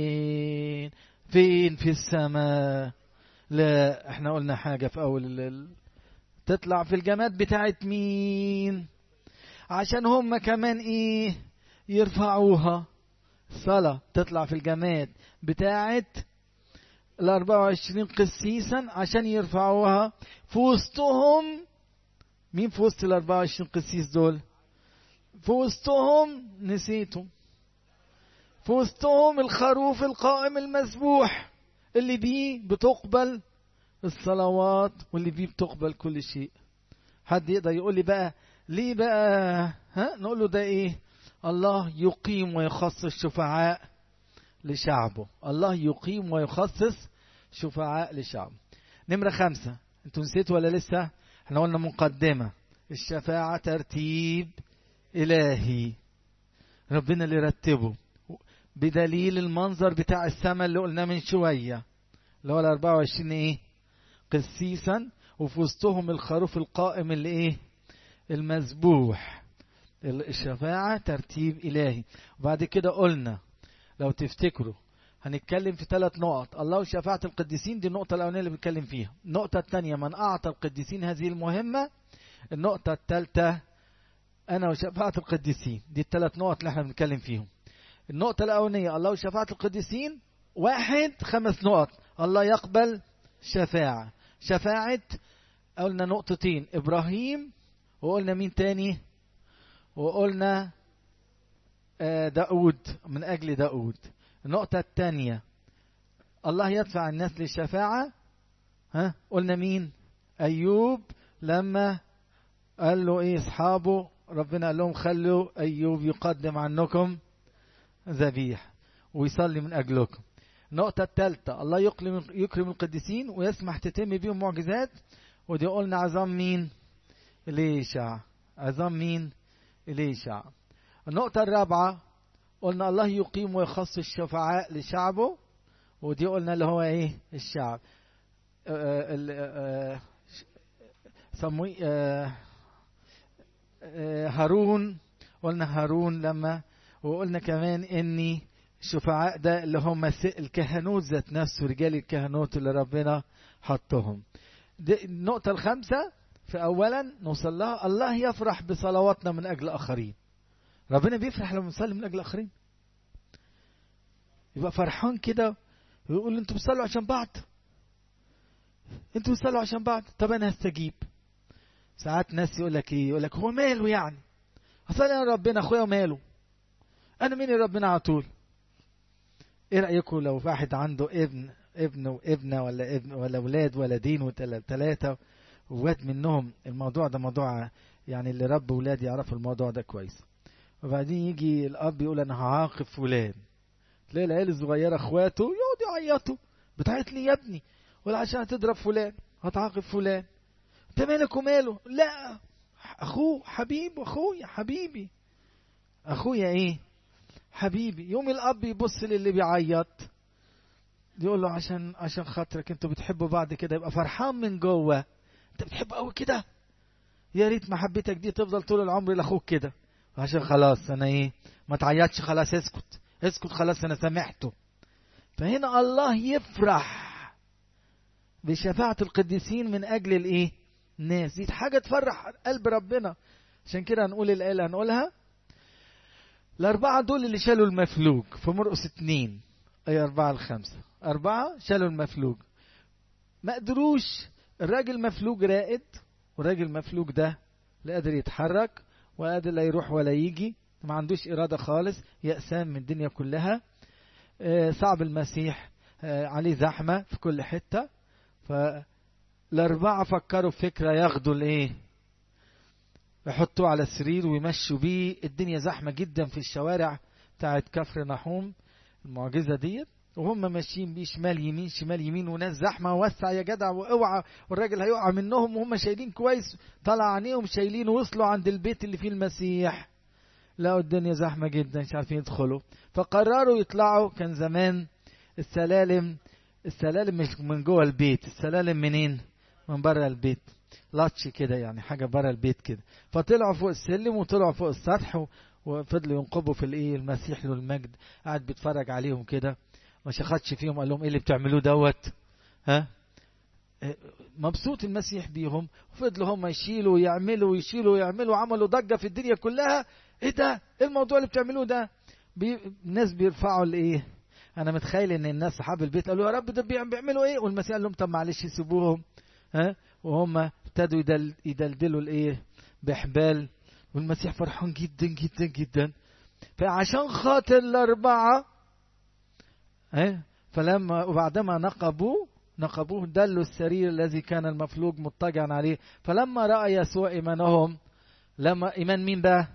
A: فين فين في السماء لا احنا قلنا حاجة في أول ال... تطلع في الجماد بتاعت مين عشان هم كمان ايه يرفعوها صلاة تطلع في الجماد بتاعت ال 24 قسيسا عشان يرفعوها في وسطهم مين في وسط ال 24 قسيس دول؟ في وسطهم نسيتم في وسطهم الخروف القائم المذبوح اللي بيه بتقبل الصلوات واللي بيه بتقبل كل شيء حد يقدر يقول لي بقى ليه بقى ها نقول له ده ايه الله يقيم ويخصص شفعاء لشعبه الله يقيم ويخصص شفعاء لشعبه نمرة خمسة انتوا نسيتوا ولا لسه احنا قلنا مقدمة الشفاعة ترتيب إلهي ربنا اللي رتبه بدليل المنظر بتاع السماء اللي قلناه من شوية اللي هو ال 24 ايه قسيسا وفي وسطهم الخروف القائم اللي ايه المذبوح الشفاعة ترتيب إلهي وبعد كده قلنا لو تفتكروا هنتكلم في ثلاث نقط الله وشفاعة القديسين دي النقطة الأولانية اللي بنتكلم فيها النقطة الثانية من أعطى القديسين هذه المهمة النقطة الثالثة أنا وشفاعة القديسين دي الثلاث نقط اللي احنا بنتكلم فيهم النقطة الأولانية الله وشفاعة القديسين واحد خمس نقط الله يقبل شفاعة شفاعة قلنا نقطتين إبراهيم وقلنا مين تاني وقلنا داود من أجل داود النقطة الثانية الله يدفع الناس للشفاعة ها قلنا مين أيوب لما قال له إيه أصحابه ربنا قال لهم خلوا أيوب يقدم عنكم ذبيح ويصلي من أجلكم النقطة الثالثة الله يكرم يكرم القديسين ويسمح تتم بيهم معجزات ودي قلنا عظام مين؟ إليشع عظام مين؟ إليشع النقطة الرابعة قلنا الله يقيم ويخص الشفعاء لشعبه ودي قلنا اللي هو ايه الشعب سموي هارون قلنا هارون لما وقلنا كمان اني الشفعاء ده اللي هم الكهنوت ذات نفسه رجال الكهنوت اللي ربنا حطهم دي النقطة الخامسة في أولا نوصل لها الله يفرح بصلواتنا من أجل آخرين ربنا بيفرح لما نصلي من أجل آخرين يبقى فرحان كده ويقول انتوا بتصلوا عشان بعض انتوا بتصلوا عشان بعض طب انا هستجيب ساعات ناس يقول لك ايه يقول لك هو ماله يعني اصل انا ربنا اخويا وماله انا مين ربنا على طول ايه رايكم لو واحد عنده ابن ابن وابنه ولا ابن ولا اولاد ولدين وثلاثه وواد منهم الموضوع ده موضوع يعني اللي رب ولاد يعرفوا الموضوع ده كويس وبعدين يجي الاب يقول انا هعاقب فلان تلاقي العيال الصغيره اخواته يقعدوا يعيطوا بتعيط لي يا ابني ولا عشان هتضرب فلان هتعاقب فلان انت مالك وماله لا اخوه حبيب اخويا حبيبي اخويا ايه حبيبي يوم الاب يبص للي بيعيط يقول له عشان عشان خاطرك انتوا بتحبوا بعض كده يبقى فرحان من جوه انت بتحبه قوي كده يا ريت محبتك دي تفضل طول العمر لاخوك كده عشان خلاص انا ايه ما تعيطش خلاص اسكت اسكت خلاص انا سامحته فهنا الله يفرح بشفاعة القديسين من أجل الإيه؟ الناس دي حاجة تفرح قلب ربنا عشان كده هنقول الآية اللي هنقولها الأربعة دول اللي شالوا المفلوج في مرقس اتنين أي أربعة الخمسة أربعة شالوا المفلوج ما قدروش الراجل مفلوج رائد والراجل المفلوج ده لا قادر يتحرك ولا قادر لا يروح ولا يجي ما عندوش إرادة خالص يأسان من الدنيا كلها صعب المسيح عليه زحمة في كل حتة فالأربعة فكروا في فكرة ياخدوا الإيه يحطوه على السرير ويمشوا بيه الدنيا زحمة جدا في الشوارع بتاعت كفر نحوم المعجزة ديت وهم ماشيين بيه شمال يمين شمال يمين وناس زحمة وسع يا جدع واوعى والراجل هيقع منهم وهم شايلين كويس طلع عينيهم شايلين وصلوا عند البيت اللي فيه المسيح لقوا الدنيا زحمة جدا مش عارفين يدخلوا فقرروا يطلعوا كان زمان السلالم السلالم مش من جوه البيت السلالم منين من بره البيت لاتش كده يعني حاجة بره البيت كده فطلعوا فوق السلم وطلعوا فوق السطح وفضلوا ينقبوا في الايه المسيح له المجد قاعد بيتفرج عليهم كده ما شخدش فيهم قال لهم ايه اللي بتعملوه دوت ها مبسوط المسيح بيهم وفضلوا هم يشيلوا ويعملوا ويشيلوا ويعملوا عملوا ضجة في الدنيا كلها ايه ده ايه الموضوع اللي بتعملوه ده بي... الناس بيرفعوا الايه انا متخيل ان الناس اصحاب البيت قالوا يا رب ده بيعملوا ايه والمسيح قال لهم طب معلش سيبوهم ها وهم ابتدوا يدل... يدلدلوا الايه بحبال والمسيح فرحان جدا جدا جدا فعشان خاطر الاربعه ها فلما وبعدما نقبوه نقبوه دلوا السرير الذي كان المفلوج مضطجعا عليه فلما راى يسوع ايمانهم لما ايمان مين بقى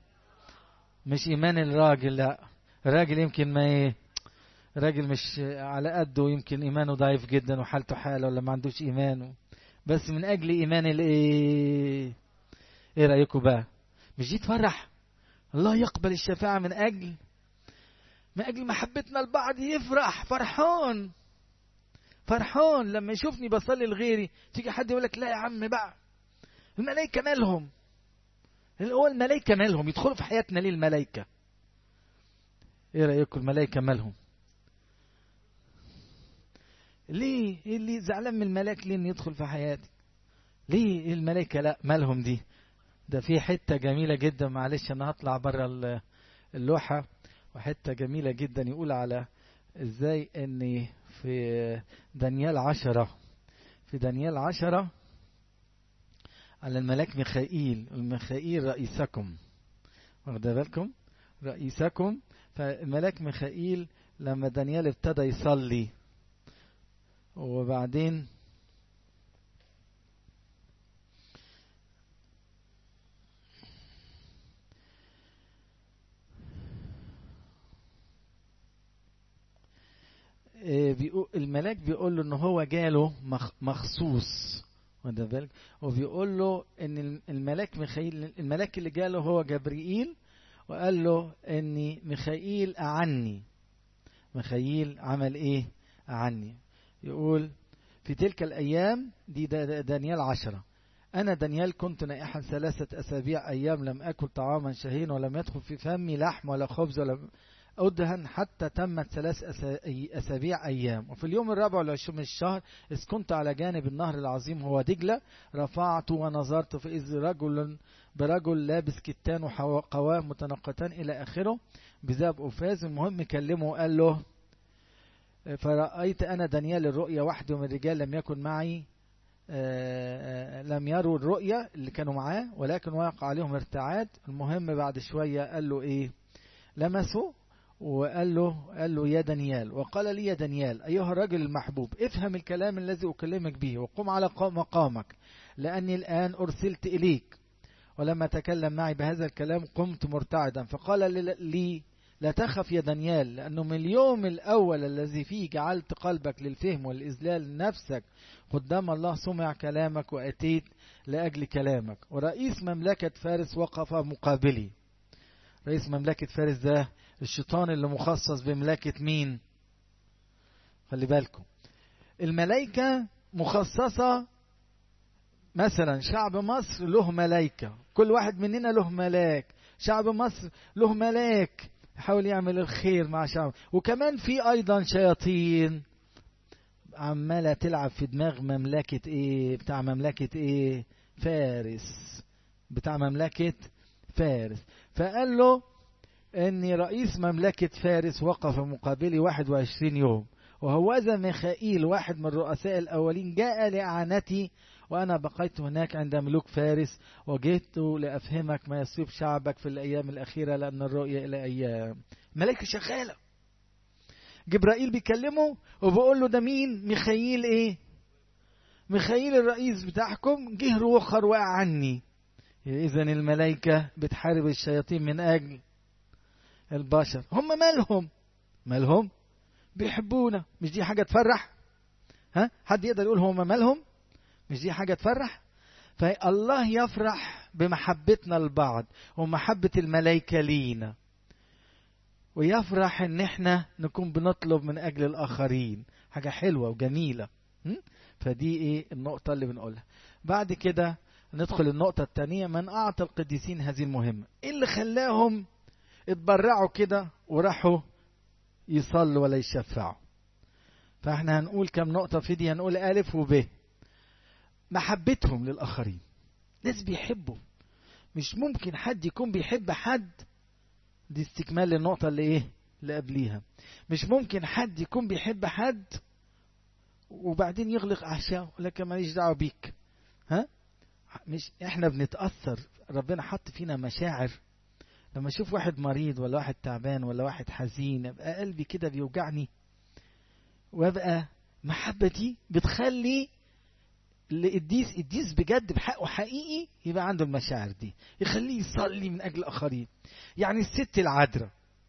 A: مش ايمان الراجل لا الراجل يمكن ما ايه الراجل مش على قده يمكن ايمانه ضعيف جدا وحالته حاله ولا ما عندوش ايمان بس من اجل ايمان الايه ايه رايكم بقى مش دي تفرح الله يقبل الشفاعه من اجل من اجل محبتنا لبعض يفرح فرحان فرحان لما يشوفني بصلي لغيري تيجي حد يقول لك لا يا عم بقى الملائكه مالهم هو الملائكه مالهم يدخلوا في حياتنا ليه الملائكه ايه رايكم الملائكه مالهم ليه ايه اللي زعلان من الملاك ليه انه يدخل في حياتي ليه الملائكه لا مالهم دي ده في حته جميله جدا معلش انا هطلع بره اللوحه وحته جميله جدا يقول على ازاي ان في دانيال عشرة في دانيال عشرة على الملاك ميخائيل الميخائيل رئيسكم واخد بالكم رئيسكم فالملاك ميخائيل لما دانيال ابتدى يصلي وبعدين بيقول الملاك بيقول له ان هو جاله مخصوص واخد بالك وبيقول له ان الملاك ميخائيل الملاك اللي جاله هو جبريل وقال له ان ميخائيل اعني ميخائيل عمل ايه اعني يقول في تلك الايام دي دانيال عشرة أنا دانيال كنت نائحا ثلاثة أسابيع أيام لم أكل طعاما شهيا ولم يدخل في فمي لحم ولا خبز ولا أدهن حتى تمت ثلاث أسابيع أيام وفي اليوم الرابع والعشرين من الشهر إذ كنت على جانب النهر العظيم هو دجلة رفعت ونظرت فإذ رجل برجل لابس كتان وقوام متنقتان إلى آخره بذاب أفاز المهم كلمه وقال له فرأيت أنا دانيال الرؤيا وحدي ومن الرجال لم يكن معي لم يروا الرؤيا اللي كانوا معاه ولكن وقع عليهم ارتعاد المهم بعد شوية قال له إيه لمسه وقال له قال له يا دانيال وقال لي يا دانيال أيها الرجل المحبوب افهم الكلام الذي أكلمك به وقم على مقامك لأني الآن أرسلت إليك ولما تكلم معي بهذا الكلام قمت مرتعدا فقال لي لا تخف يا دانيال لأنه من اليوم الأول الذي فيه جعلت قلبك للفهم والإذلال نفسك قدام الله سمع كلامك وأتيت لأجل كلامك ورئيس مملكة فارس وقف مقابلي رئيس مملكة فارس ده الشيطان اللي مخصص بمملكة مين خلي بالكم الملائكة مخصصة مثلا شعب مصر له ملائكة كل واحد مننا له ملاك شعب مصر له ملاك يحاول يعمل الخير مع شعب وكمان في أيضا شياطين عمالة تلعب في دماغ مملكة ايه بتاع مملكة ايه فارس بتاع مملكة فارس فقال له ان رئيس مملكة فارس وقف مقابلي 21 يوم وهوذا ميخائيل واحد من الرؤساء الأولين جاء لإعانتي وأنا بقيت هناك عند ملوك فارس وجئت لأفهمك ما يصيب شعبك في الأيام الأخيرة لأن الرؤية إلى أيام ملائكة شغالة جبرائيل بيكلمه وبقول له ده مين ميخائيل إيه ميخائيل الرئيس بتاعكم جه روخر وقع عني إذا الملائكة بتحارب الشياطين من أجل البشر هم مالهم مالهم بيحبونا مش دي حاجة تفرح ها حد يقدر يقول هم مالهم مش دي حاجة تفرح فالله يفرح بمحبتنا لبعض ومحبة الملائكة لينا ويفرح ان احنا نكون بنطلب من اجل الاخرين حاجة حلوة وجميلة فدي ايه النقطة اللي بنقولها بعد كده ندخل النقطة الثانية من أعطى القديسين هذه المهمة إيه اللي خلاهم اتبرعوا كده وراحوا يصلوا ولا يشفعوا فاحنا هنقول كم نقطة في دي هنقول ألف وب محبتهم للآخرين ناس بيحبوا مش ممكن حد يكون بيحب حد دي استكمال للنقطة اللي ايه اللي قبليها مش ممكن حد يكون بيحب حد وبعدين يغلق عشاء لك ماليش دعوة بيك ها مش احنا بنتأثر ربنا حط فينا مشاعر لما اشوف واحد مريض ولا واحد تعبان ولا واحد حزين ابقى قلبي كده بيوجعني وابقى محبتي بتخلي القديس قديس بجد بحقه حقيقي يبقى عنده المشاعر دي يخليه يصلي من اجل الاخرين يعني الست العذراء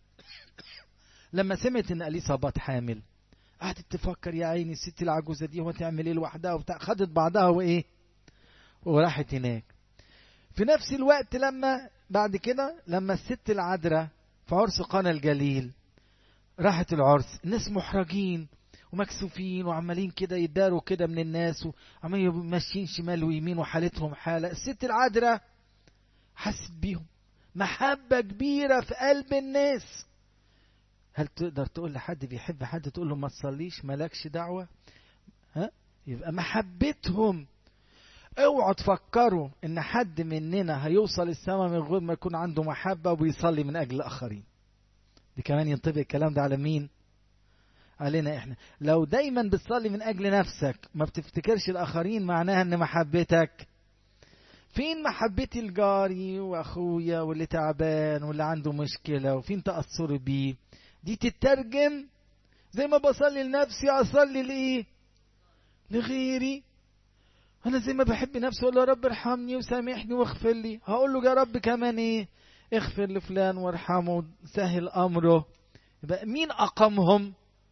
A: لما سمعت ان اليصابات حامل قعدت تفكر يا عيني الست العجوزه دي هو تعمل ايه لوحدها وبتاع خدت بعضها وايه وراحت هناك في نفس الوقت لما بعد كده لما الست العذراء في عرس قنا الجليل راحت العرس الناس محرجين ومكسوفين وعمالين كده يداروا كده من الناس وعمالين ماشيين شمال ويمين وحالتهم حالة الست العذراء حست بيهم محبة كبيرة في قلب الناس هل تقدر تقول لحد بيحب حد تقول له ما تصليش مالكش دعوة ها يبقى محبتهم اوعوا تفكروا ان حد مننا هيوصل السماء من غير ما يكون عنده محبة وبيصلي من اجل الاخرين دي كمان ينطبق الكلام ده على مين علينا احنا لو دايما بتصلي من اجل نفسك ما بتفتكرش الاخرين معناها ان محبتك فين محبتي لجاري واخويا واللي تعبان واللي عنده مشكله وفين تاثري بيه دي تترجم زي ما بصلي لنفسي اصلي لايه لغيري انا زي ما بحب نفسي اقول له يا رب ارحمني وسامحني واغفر لي هقول له يا رب كمان ايه اغفر لفلان وارحمه سهل امره يبقى مين اقامهم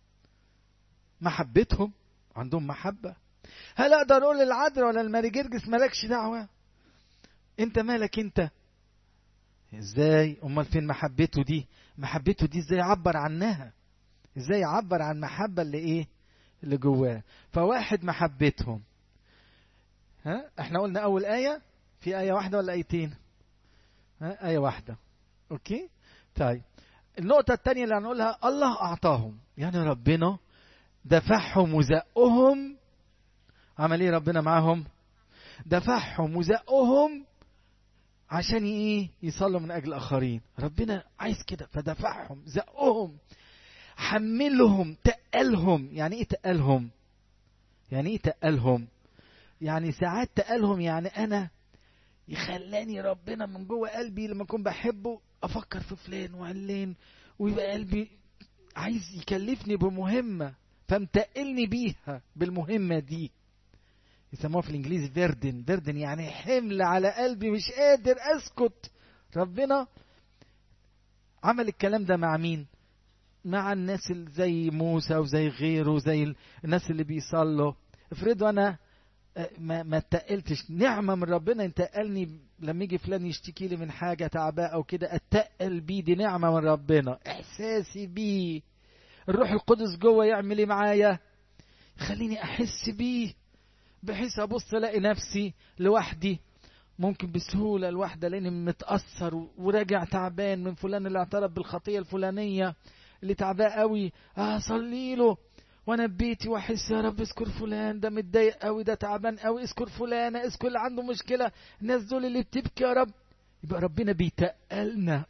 A: محبتهم عندهم محبه هل اقدر اقول للعذراء ولا الماري جرجس مالكش دعوه انت مالك انت ازاي امال فين محبته دي محبته دي ازاي يعبر عنها ازاي يعبر عن محبه اللي ايه اللي جواه فواحد محبتهم ها احنا قلنا اول ايه في ايه واحده ولا ايتين ها ايه واحده اوكي طيب النقطة الثانية اللي هنقولها الله أعطاهم يعني ربنا دفعهم وزقهم عمل ايه ربنا معاهم دفعهم وزقهم عشان ايه يصلوا من اجل الاخرين ربنا عايز كده فدفعهم زقهم حملهم تقلهم يعني ايه تقلهم يعني ايه تقلهم يعني ساعات تقلهم يعني انا يخلاني ربنا من جوه قلبي لما اكون بحبه افكر في فلان وعلان ويبقى قلبي عايز يكلفني بمهمه فمتقلني بيها بالمهمه دي يسموها في الانجليزي فيردن فيردن يعني حمل على قلبي مش قادر اسكت ربنا عمل الكلام ده مع مين مع الناس اللي زي موسى وزي غيره زي الناس اللي بيصلوا افرضوا انا ما ما اتقلتش نعمه من ربنا انتقلني لما يجي فلان يشتكي لي من حاجه تعباء او كده اتقل بيه دي نعمه من ربنا احساسي بيه الروح القدس جوه يعمل ايه معايا يخليني احس بيه بحيث ابص الاقي نفسي لوحدي ممكن بسهوله الواحده لاني متاثر وراجع تعبان من فلان اللي اعترف بالخطيه الفلانيه اللي تعباه قوي اصلي له وانا ببيتي واحس يا رب اذكر فلان ده متضايق قوي ده تعبان قوي اذكر فلانه اذكر اللي عنده مشكله الناس دول اللي بتبكي يا رب يبقى ربنا بيتقلنا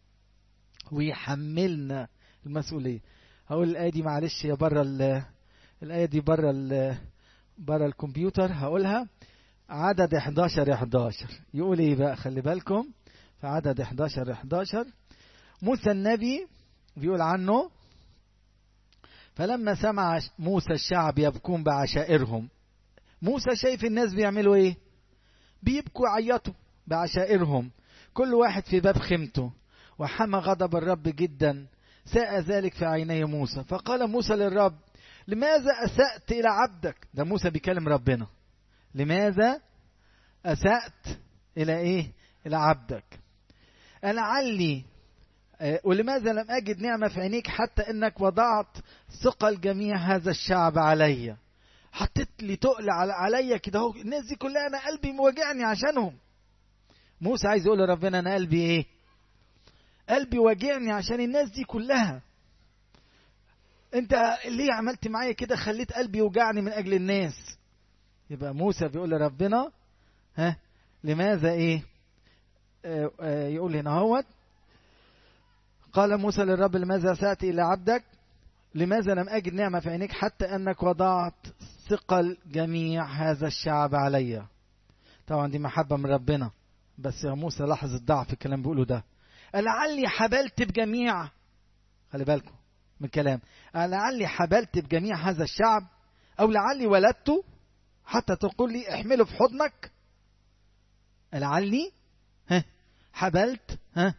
A: ويحملنا المسؤوليه هقول الايه دي معلش يا بره الايه دي بره بره الكمبيوتر هقولها عدد 11 11 يقول ايه بقى خلي بالكم في عدد 11 11 موسى النبي بيقول عنه فلما سمع موسى الشعب يبكون بعشائرهم موسى شايف الناس بيعملوا ايه بيبكوا يعيطوا بعشائرهم كل واحد في باب خيمته وحمى غضب الرب جدا ساء ذلك في عيني موسى فقال موسى للرب لماذا أسأت إلى عبدك ده موسى بيكلم ربنا لماذا أسأت إلى إيه إلى عبدك لعلي ولماذا لم أجد نعمة في عينيك حتى إنك وضعت ثقل جميع هذا الشعب علي حطيت لي تقل عليا كده اهو الناس دي كلها أنا قلبي مواجعني عشانهم موسى عايز يقول لربنا أنا قلبي إيه قلبي واجعني عشان الناس دي كلها انت ليه عملت معايا كده خليت قلبي يوجعني من اجل الناس يبقى موسى بيقول لربنا ها لماذا ايه آه آه يقول هنا اهوت قال موسى للرب لماذا سأت إلى عبدك لماذا لم أجد نعمة في عينيك حتى أنك وضعت ثقل جميع هذا الشعب علي طبعا دي محبة من ربنا بس يا موسى لاحظ الضعف الكلام بيقوله ده لعلي حبلت بجميع خلي بالكم من الكلام لعلي حبلت بجميع هذا الشعب أو لعلي ولدت حتى تقول لي احمله في حضنك لعلي ها حبلت ها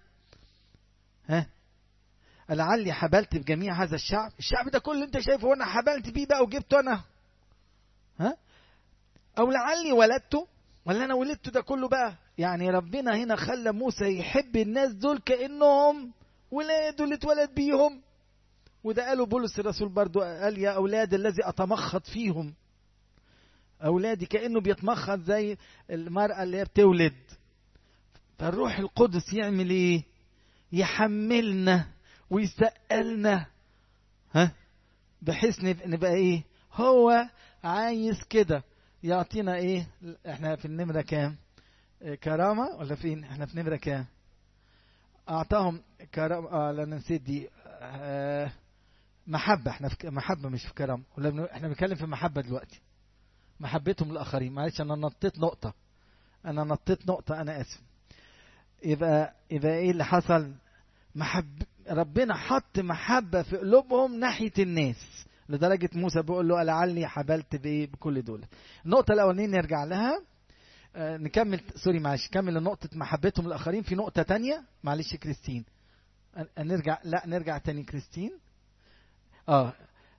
A: ها لعلي حبلت بجميع هذا الشعب الشعب ده كله اللي انت شايفه وانا حبلت بيه بقى وجبته انا ها او لعلي ولدته ولا انا ولدته ده كله بقى يعني ربنا هنا خلى موسى يحب الناس دول كانهم ولاده اللي اتولد بيهم وده قاله بولس الرسول برضو قال يا اولاد الذي اتمخض فيهم اولادي كانه بيتمخض زي المراه اللي هي بتولد فالروح القدس يعمل ايه يحملنا ويسألنا ها بحيث نبقى ايه هو عايز كده يعطينا ايه احنا في النمرة كام إيه كرامة ولا فين احنا في نمرة كام اعطاهم كرامة اه لا نسيت دي آه محبة احنا في محبة مش في كرم ولا احنا بنتكلم في محبة دلوقتي محبتهم للآخرين معلش أنا نطيت نقطة أنا نطيت نقطة أنا آسف يبقى يبقى إيه اللي حصل محب ربنا حط محبة في قلوبهم ناحية الناس لدرجة موسى بيقول له لعلي حبلت بإيه بكل دول النقطة الأولانية نرجع لها آه نكمل سوري معلش كمل نقطة محبتهم للآخرين في نقطة تانية معلش كريستين نرجع لا نرجع تاني كريستين اه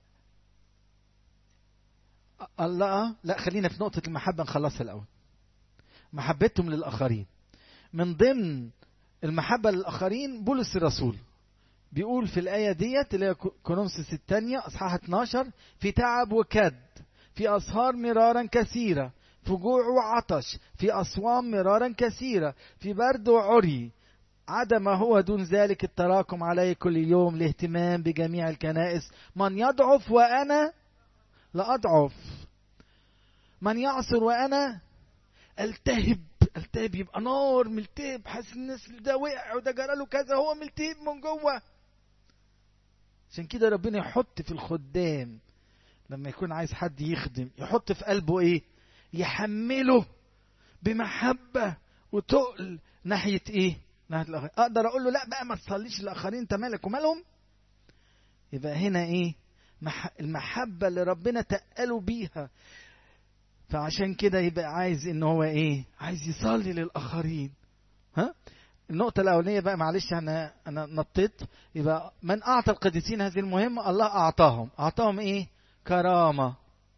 A: الله لا خلينا في نقطة المحبة نخلصها الأول محبتهم للآخرين من ضمن المحبة للآخرين بولس الرسول بيقول في الآية ديت اللي هي كورنثوس الثانية أصحاح 12 في تعب وكد في أسهار مرارا كثيرة في جوع وعطش في أصوام مرارا كثيرة في برد وعري عدم هو دون ذلك التراكم علي كل يوم الاهتمام بجميع الكنائس من يضعف وأنا لا أضعف من يعصر وأنا التهب التهب يبقى نار ملتهب حاسس الناس ده وقع وده جرى له كذا هو ملتهب من جوه عشان كده ربنا يحط في الخدام لما يكون عايز حد يخدم يحط في قلبه ايه يحمله بمحبة وتقل ناحية ايه ناحية الآخرين اقدر اقول له لا بقى ما تصليش الاخرين انت مالك ومالهم يبقى هنا ايه المحبة اللي ربنا تقلوا بيها فعشان كده يبقى عايز ان هو ايه عايز يصلي للاخرين ها النقطة الأولانية بقى معلش أنا أنا نطيت يبقى من أعطى القديسين هذه المهمة الله أعطاهم أعطاهم إيه؟ كرامة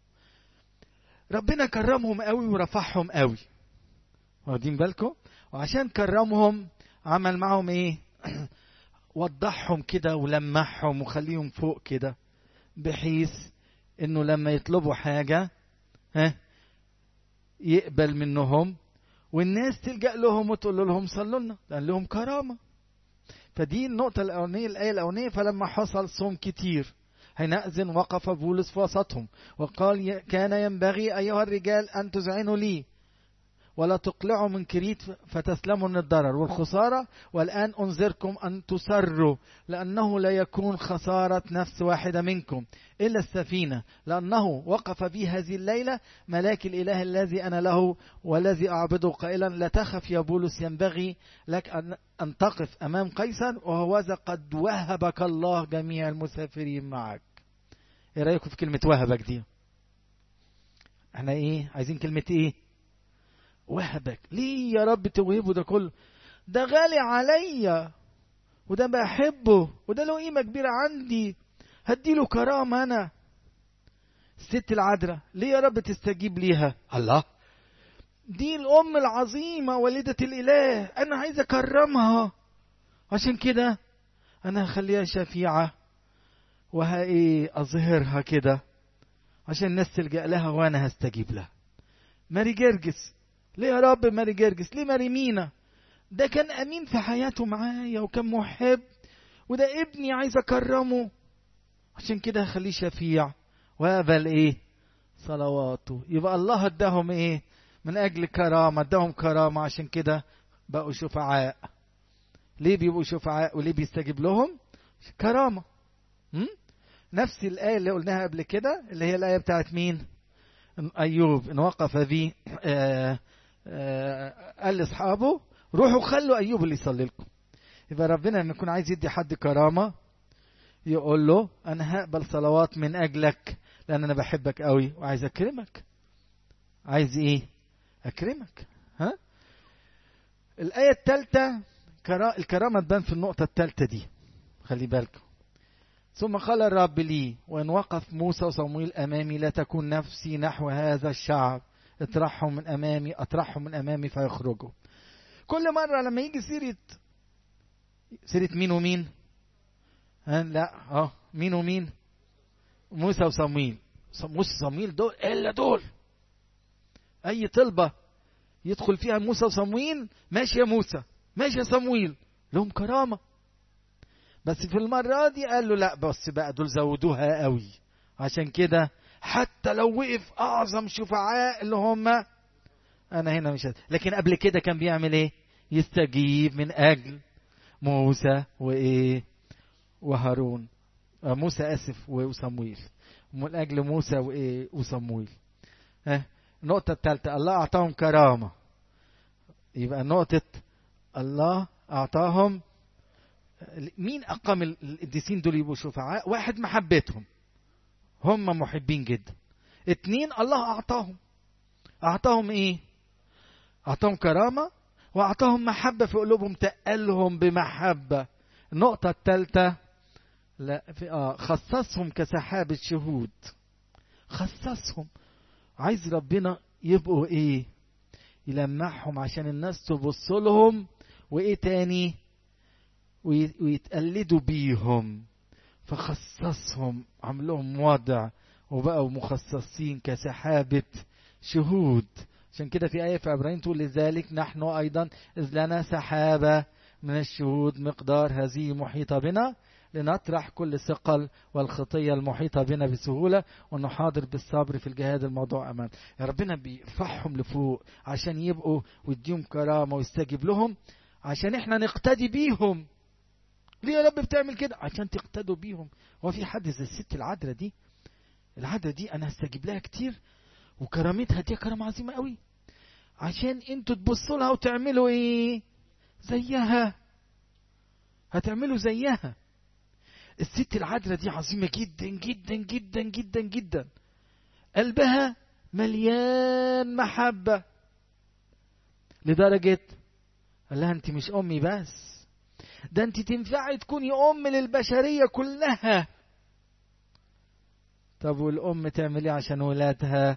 A: ربنا كرمهم قوي ورفعهم قوي واخدين بالكم؟ وعشان كرمهم عمل معهم إيه؟ وضحهم كده ولمحهم وخليهم فوق كده بحيث إنه لما يطلبوا حاجة ها يقبل منهم والناس تلجأ لهم وتقول لهم صلوا لنا لأن لهم كرامة فدي النقطة الأولانية الآية الأولانية فلما حصل صوم كتير حينئذ وقف بولس في وسطهم وقال كان ينبغي أيها الرجال أن تذعنوا لي ولا تقلعوا من كريت فتسلموا من الضرر والخسارة والآن أنذركم أن تسروا لأنه لا يكون خسارة نفس واحدة منكم إلا السفينة لأنه وقف بي هذه الليلة ملاك الإله الذي أنا له والذي أعبده قائلا لا تخف يا بولس ينبغي لك أن, أن تقف أمام قيصر وهوذا قد وهبك الله جميع المسافرين معك إيه رأيكم في كلمة وهبك دي احنا ايه عايزين كلمة ايه وهبك ليه يا رب توهبه ده كله ده غالي عليا وده بحبه وده له قيمة كبيرة عندي هديله كرامة أنا الست العذراء ليه يا رب تستجيب ليها الله دي الأم العظيمة والدة الإله أنا عايز أكرمها عشان كده أنا هخليها شفيعة وها إيه أظهرها كده عشان الناس تلجأ لها وأنا هستجيب لها ماري جرجس ليه يا رب ماري جرجس ليه ماري مينا ده كان امين في حياته معايا وكان محب وده ابني عايز اكرمه عشان كده هخليه شفيع وقبل ايه صلواته يبقى الله اداهم ايه من اجل كرامه اداهم كرامه عشان كده بقوا شفعاء ليه بيبقوا شفعاء وليه بيستجيب لهم كرامه م? نفس الايه اللي قلناها قبل كده اللي هي الايه بتاعت مين ايوب ان وقف بيه آه قال لاصحابه روحوا خلوا ايوب اللي يصلي لكم يبقى ربنا لما يكون عايز يدي حد كرامه يقول له انا هقبل صلوات من اجلك لان انا بحبك قوي وعايز اكرمك عايز ايه اكرمك ها الايه الثالثه الكرامه تبان في النقطه الثالثه دي خلي بالكم ثم قال الرب لي وان وقف موسى وصمويل امامي لا تكون نفسي نحو هذا الشعب اطرحهم من امامي اطرحهم من امامي فيخرجوا كل مره لما يجي سيره سيره مين ومين ها لا اه مين ومين موسى وصمويل موسى وصمويل دول الا دول اي طلبه يدخل فيها موسى وصمويل ماشي يا موسى ماشي يا صمويل لهم كرامه بس في المره دي قال له لا بس بقى دول زودوها قوي عشان كده حتى لو وقف اعظم شفعاء اللي هم انا هنا مش هد. لكن قبل كده كان بيعمل ايه يستجيب من اجل موسى وايه وهارون موسى اسف وصمويل من اجل موسى وصمويل ها النقطة الثالثة الله أعطاهم كرامة يبقى نقطة الله أعطاهم مين أقام القديسين دول يبقوا شفعاء واحد محبتهم هم محبين جدا اتنين الله أعطاهم أعطاهم إيه أعطاهم كرامة وأعطاهم محبة في قلوبهم تقلهم بمحبة النقطة الثالثة لا في آه خصصهم كسحاب الشهود خصصهم عايز ربنا يبقوا ايه يلمعهم عشان الناس تبص لهم وايه تاني ويتقلدوا بيهم فخصصهم عملهم وضع وبقوا مخصصين كسحابة شهود عشان كده في آية في عبرين تقول لذلك نحن أيضا إذ لنا سحابة من الشهود مقدار هذه محيطة بنا لنطرح كل ثقل والخطية المحيطة بنا بسهولة ونحاضر بالصبر في الجهاد الموضوع أمان يا ربنا بيرفعهم لفوق عشان يبقوا ويديهم كرامة ويستجيب لهم عشان احنا نقتدي بيهم ليه يا رب بتعمل كده عشان تقتدوا بيهم هو في حد زي الست العذراء دي العذراء دي انا هستجيب لها كتير وكرامتها دي كرامة عظيمة قوي عشان انتوا تبصوا لها وتعملوا ايه زيها هتعملوا زيها الست العذراء دي عظيمة جدا جدا جدا جدا جدا قلبها مليان محبة لدرجة قال لها انت مش امي بس ده انت تنفعي تكوني ام للبشرية كلها طب والام تعمل ايه عشان ولادها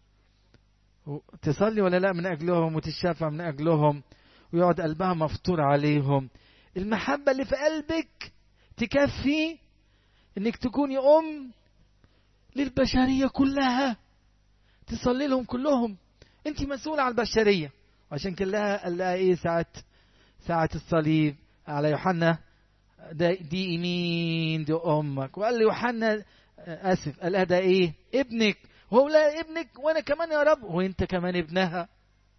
A: تصلي ولا لا من اجلهم وتشافى من اجلهم ويقعد قلبها مفطور عليهم المحبة اللي في قلبك تكفي انك تكوني ام للبشريه كلها تصلي لهم كلهم انت مسؤوله عن البشريه عشان كده قال لها ايه ساعه ساعه الصليب على يوحنا ده دي مين دي امك وقال ليوحنا اسف قال لها ده ايه ابنك هو لا ابنك وانا كمان يا رب وانت كمان ابنها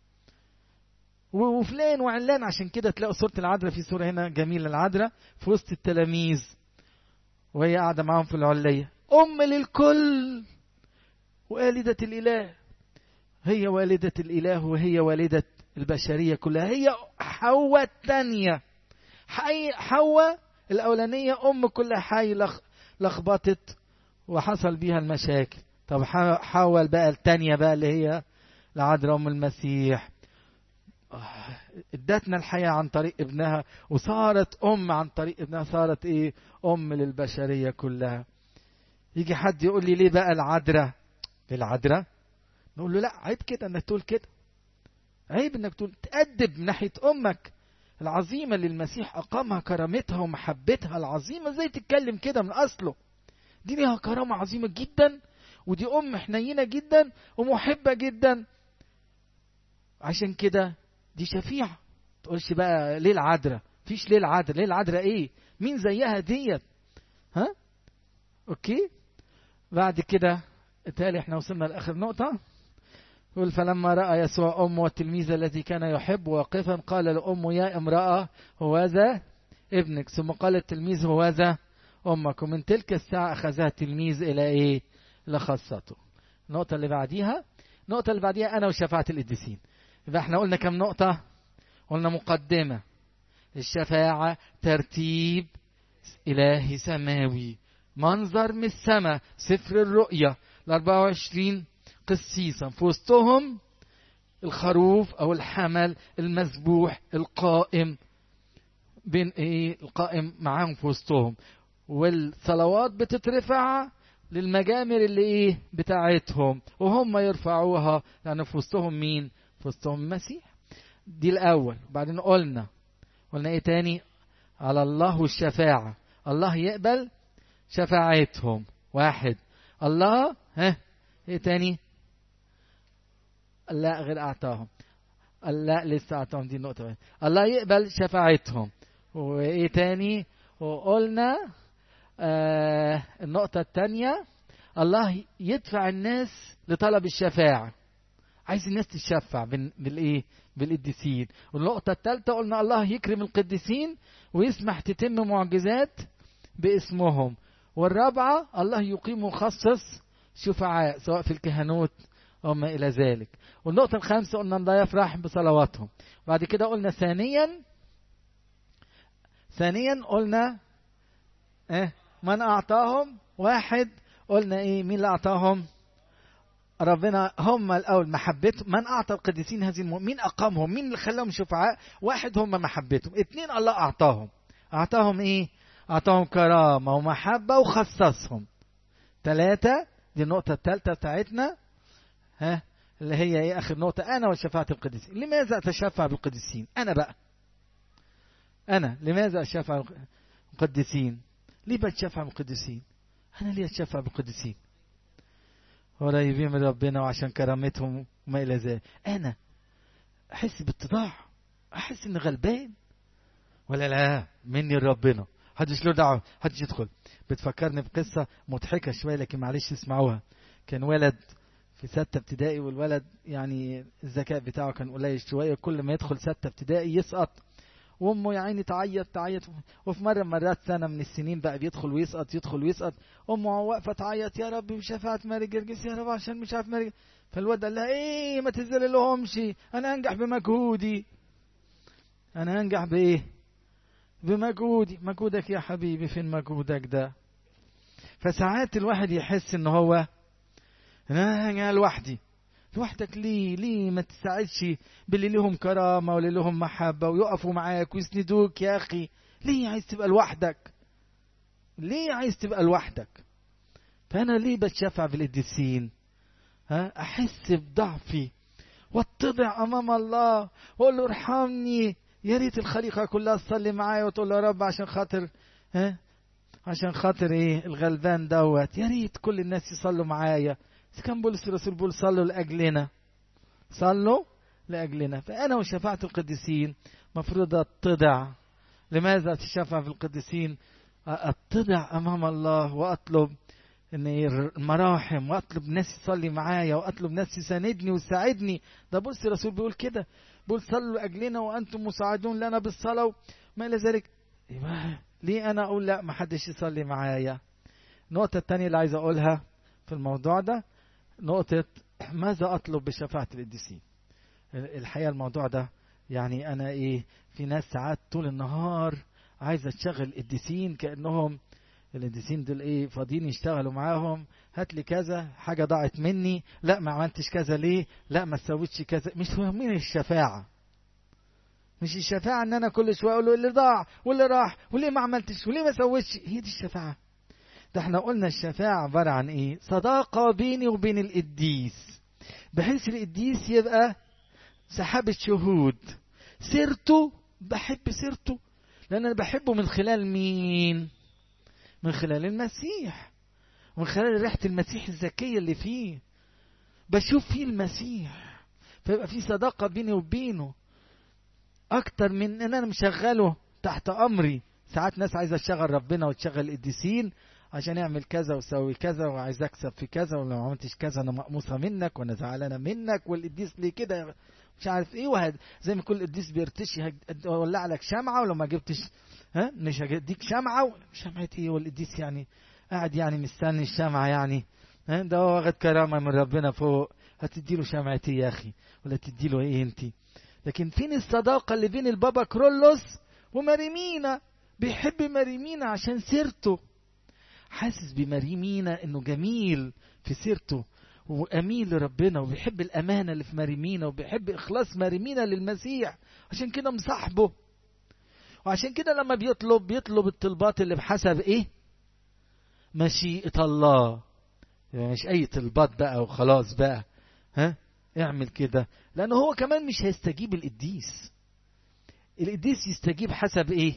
A: وفلان وعلان عشان كده تلاقوا صورة العذراء في صورة هنا جميلة العذراء في وسط التلاميذ وهي قاعدة معاهم في العلية أم للكل والدة الإله هي والدة الإله وهي والدة البشرية كلها هي حواء الثانية حواء الأولانية أم كل حي لخبطت وحصل بيها المشاكل طب حواء بقى الثانية بقى اللي هي العذراء أم المسيح ادتنا الحياة عن طريق ابنها وصارت أم عن طريق ابنها صارت إيه أم للبشرية كلها يجي حد يقول لي ليه بقى العذراء العذراء نقول له لا عيب كده انك تقول كده عيب انك تقول تأدب من ناحية أمك العظيمة اللي المسيح أقامها كرامتها ومحبتها العظيمة ازاي تتكلم كده من أصله دي ليها كرامة عظيمة جدا ودي أم حنينة جدا ومحبة جدا عشان كده دي شفيعة تقولش بقى ليه العذراء فيش ليه العذراء ليه العذراء ايه مين زيها ديت ها اوكي بعد كده تالي احنا وصلنا لاخر نقطه يقول فلما راى يسوع امه والتلميذ الذي كان يحب واقفا قال لامه يا امراه هوذا ابنك ثم قال التلميذ هوذا امك ومن تلك الساعه اخذها التلميذ الى ايه لخاصته النقطه اللي بعديها النقطه اللي بعديها انا وشفاعه القديسين يبقى احنا قلنا كم نقطة؟ قلنا مقدمة الشفاعة ترتيب إلهي سماوي منظر من السماء سفر الرؤيا ال 24 قسيسا في وسطهم الخروف أو الحمل المذبوح القائم بين إيه القائم معاهم في وسطهم والصلوات بتترفع للمجامر اللي ايه بتاعتهم وهم يرفعوها لان في وسطهم مين في وسطهم المسيح دي الأول بعدين قلنا قلنا إيه تاني على الله الشفاعة الله يقبل شفاعتهم واحد الله ها إيه تاني لا غير أعطاهم لا لسه أعطاهم دي النقطة الله يقبل شفاعتهم وإيه تاني وقلنا آه النقطة التانية الله يدفع الناس لطلب الشفاعة عايز الناس تشفع بالايه بالقديسين والنقطة الثالثة قلنا الله يكرم القديسين ويسمح تتم معجزات باسمهم والرابعة الله يقيم مخصص شفعاء سواء في الكهنوت أو ما إلى ذلك والنقطة الخامسة قلنا الله يفرح بصلواتهم بعد كده قلنا ثانيا ثانيا قلنا إيه من أعطاهم واحد قلنا إيه مين اللي أعطاهم ربنا هم الأول محبتهم من أعطى القديسين هذه المؤمنين مين أقامهم مين اللي خلاهم شفعاء واحد هم محبتهم اثنين الله أعطاهم أعطاهم إيه أعطاهم كرامة ومحبة وخصصهم ثلاثة دي النقطة الثالثة بتاعتنا ها اللي هي ايه اخر نقطة انا وشفاعة القديسين لماذا اتشفع بالقديسين انا بقى انا لماذا اشفع بالقديسين ليه بتشفع بالقديسين انا ليه اتشفع بالقديسين قريبين من ربنا وعشان كرامتهم وما الى ذلك انا احس باتضاع احس اني غلبان ولا لا مني لربنا محدش له دعوه محدش يدخل بتفكرني بقصه مضحكه شويه لكن معلش اسمعوها كان ولد في ستة ابتدائي والولد يعني الذكاء بتاعه كان قليل شوية كل ما يدخل ستة ابتدائي يسقط وامه يا عيني تعيط تعيط وفي مرة مرات سنة من السنين بقى بيدخل ويسقط يدخل ويسقط امه واقفة تعيط يا رب بشفاعة ماري جرجس يا رب عشان مش عارف ماري فالواد قال لها ايه ما تذللهمش انا هنجح بمجهودي انا هنجح بايه بمجهودي مجهودك يا حبيبي فين مجهودك ده فساعات الواحد يحس ان هو انا لوحدي لوحدك ليه ليه ما تساعدش باللي لهم كرامة واللي لهم محبة ويقفوا معاك ويسندوك يا أخي ليه عايز تبقى لوحدك ليه عايز تبقى لوحدك فأنا ليه بتشفع بالقديسين ها أحس بضعفي واتضع أمام الله وأقول له ارحمني يا ريت الخليقة كلها تصلي معايا وتقول له يا رب عشان خاطر ها عشان خاطر ايه الغلبان دوت يا ريت كل الناس يصلوا معايا إذا كان بولس الرسول بيقول صلوا لأجلنا صلوا لأجلنا فأنا وشفاعة القديسين مفروض أتضع لماذا أتشفع في القديسين أتضع أمام الله وأطلب ان المراحم واطلب ناس يصلي معايا واطلب ناس يساندني ويساعدني ده بص الرسول بيقول كده بيقول صلوا لاجلنا وانتم مساعدون لنا بالصلاه وما الى ذلك ليه انا اقول لا ما حدش يصلي معايا النقطه الثانيه اللي عايز اقولها في الموضوع ده نقطة ماذا أطلب بشفاعة القديسين الحقيقة الموضوع ده يعني أنا إيه في ناس ساعات طول النهار عايزة تشغل القديسين كأنهم القديسين دول إيه فاضيين يشتغلوا معاهم هات لي كذا حاجة ضاعت مني لا ما عملتش كذا ليه لا ما سويتش كذا مش فاهمين الشفاعة مش الشفاعة ان انا كل شوية اقول له اللي ضاع واللي راح وليه ما عملتش وليه ما سويتش هي دي الشفاعة ده احنا قلنا الشفاعة عبارة عن ايه صداقة بيني وبين القديس بحيث القديس يبقى سحابة شهود سيرته بحب سيرته لأن أنا بحبه من خلال مين من خلال المسيح ومن خلال ريحة المسيح الزكية اللي فيه بشوف فيه المسيح فيبقى في صداقة بيني وبينه أكتر من إن أنا مشغله تحت أمري ساعات ناس عايزة تشغل ربنا وتشغل القديسين عشان يعمل كذا وسوي كذا وعايز اكسب في كذا ولو ما عملتش كذا انا مقموصه منك وانا زعلانه منك والقديس ليه كده مش عارف ايه وهد زي ما كل قديس بيرتشي اولع لك شمعه ولو ما جبتش ها مش هديك شمعه شمعه ايه والقديس يعني قاعد يعني مستني الشمعه يعني ها ده هو واخد كرامه من ربنا فوق هتدي له شمعه ايه يا اخي ولا تدي له ايه انت لكن فين الصداقه اللي بين البابا كرولوس وماريمينا بيحب ماريمينا عشان سيرته حاسس بماريمينا انه جميل في سيرته وامين لربنا وبيحب الامانه اللي في ماريمينا وبيحب اخلاص ماريمينا للمسيح عشان كده مصاحبه وعشان كده لما بيطلب بيطلب الطلبات اللي بحسب ايه مشيئه الله يعني مش اي طلبات بقى وخلاص بقى ها اعمل كده لانه هو كمان مش هيستجيب القديس القديس يستجيب حسب ايه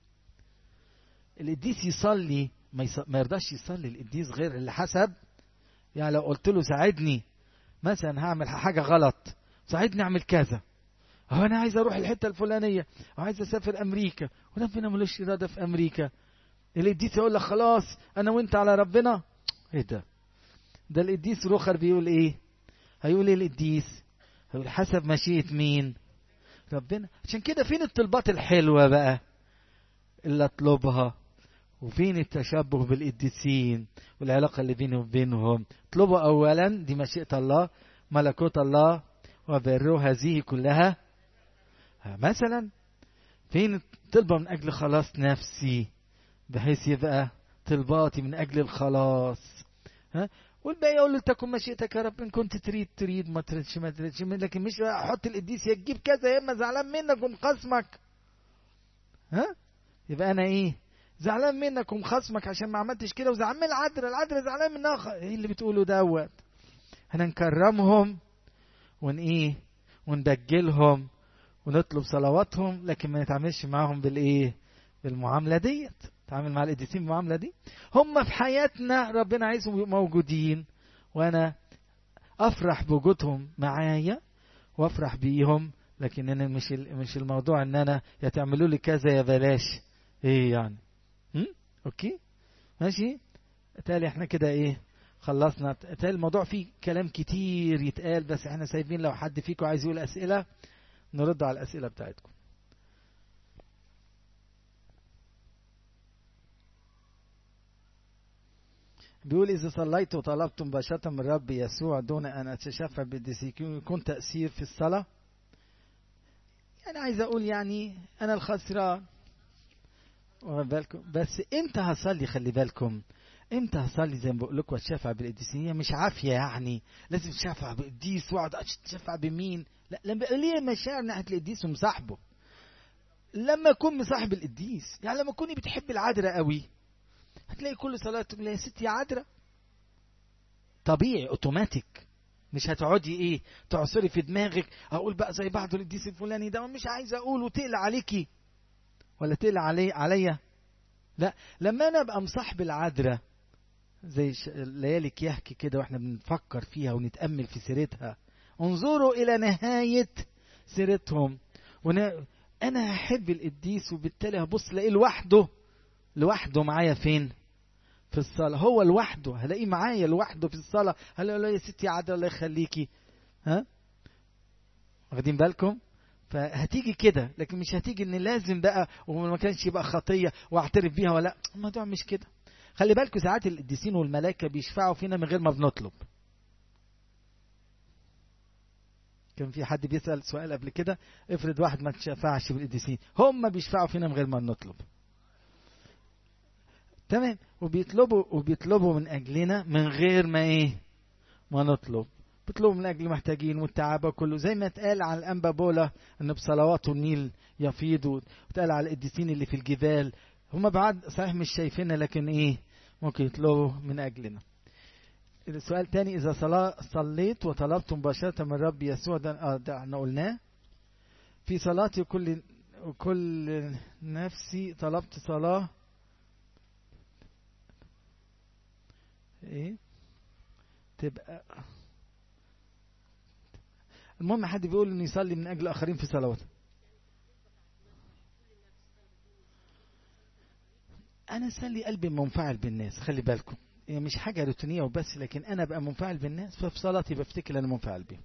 A: القديس يصلي ما, يص... ما يرضاش يصلي القديس غير اللي حسب يعني لو قلت له ساعدني مثلا هعمل حاجه غلط ساعدني اعمل كذا هو انا عايز اروح الحته الفلانيه او عايز اسافر امريكا وربنا ملوش اراده في امريكا القديس يقول لك خلاص انا وانت على ربنا ايه ده ده القديس روخر بيقول ايه هيقول ايه القديس هيقول حسب مشيئه مين ربنا عشان كده فين الطلبات الحلوه بقى اللي اطلبها وفين التشبه بالقديسين والعلاقة اللي بيني وبينهم اطلبوا أولا دي مشيئة الله ملكوت الله وبروا هذه كلها مثلا فين طلبة من أجل خلاص نفسي بحيث يبقى طلباتي من أجل الخلاص ها والباقي يقول له تكن مشيئتك يا رب ان كنت تريد تريد ما تريدش ما تريدش لكن مش احط القديس يا تجيب كذا يا اما زعلان منك ومخصمك ها يبقى انا ايه زعلان منك ومخصمك عشان ما عملتش كده وزعلان من العذراء العذراء زعلان منها خ... ايه اللي بتقوله دوت احنا نكرمهم ون ايه ونبجلهم ونطلب صلواتهم لكن ما نتعاملش معاهم بالايه بالمعامله ديت نتعامل مع القديسين بالمعامله دي هم في حياتنا ربنا عايزهم يبقوا موجودين وانا افرح بوجودهم معايا وافرح بيهم لكن انا مش مش الموضوع ان انا يا تعملوا لي كذا يا بلاش ايه يعني هم؟ اوكي ماشي تالي احنا كده ايه خلصنا تالي الموضوع فيه كلام كتير يتقال بس احنا سايبين لو حد فيكم عايز يقول اسئله نرد على الاسئله بتاعتكم بيقول إذا صليت وطلبت مباشرة من رب يسوع دون أن أتشفع بالديسيكون يكون تأثير في الصلاة أنا عايز أقول يعني أنا الخسران بالكم بس امتى هصلي خلي بالكم امتى هصلي زي ما بقول لكم اتشفع بالقديسين مش عافيه يعني لازم اتشفع بالقديس واقعد اتشفع بمين لا لما ليه مشاعر ناحيه القديس ومصاحبه لما اكون مصاحب القديس يعني لما تكوني بتحب العذراء قوي هتلاقي كل صلاه تقول يا ستي عذراء طبيعي اوتوماتيك مش هتقعدي ايه تعصري في دماغك اقول بقى زي بعض القديس الفلاني ده مش عايز اقول وتقلق عليكي ولا تقلق علي عليا لا لما انا ابقى مصاحب العذراء زي ليالي يحكي كده واحنا بنفكر فيها ونتامل في سيرتها انظروا الى نهايه سيرتهم وانا انا هحب القديس وبالتالي هبص الاقيه لوحده لوحده معايا فين في الصلاة هو لوحده هلاقيه معايا لوحده في الصلاة هلاقي له يا ستي عادة الله يخليكي ها واخدين بالكم فهتيجي كده لكن مش هتيجي ان لازم بقى وما كانش يبقى خطيه واعترف بيها ولا الموضوع مش كده خلي بالكم ساعات القديسين والملائكه بيشفعوا فينا من غير ما بنطلب كان في حد بيسال سؤال قبل كده افرض واحد ما تشفعش بالقديسين هم بيشفعوا فينا من غير ما نطلب تمام وبيطلبوا وبيطلبوا من اجلنا من غير ما ايه ما نطلب بيطلبوا من اجل محتاجين والتعابة كله زي ما اتقال على الانبا بولا ان بصلواته النيل يفيض واتقال على القديسين اللي في الجبال هم بعد صحيح مش شايفيننا لكن ايه ممكن يطلبوا من اجلنا السؤال تاني اذا صلا صليت وطلبت مباشرة من رب يسوع ده, آه ده احنا قلناه في صلاتي كل كل نفسي طلبت صلاة ايه تبقى المهم حد بيقول انه يصلي من اجل اخرين في صلواته انا اسلي قلبي منفعل بالناس خلي بالكم هي مش حاجه روتينيه وبس لكن انا ابقى منفعل بالناس ففي صلاتي بفتكر انا منفعل بيهم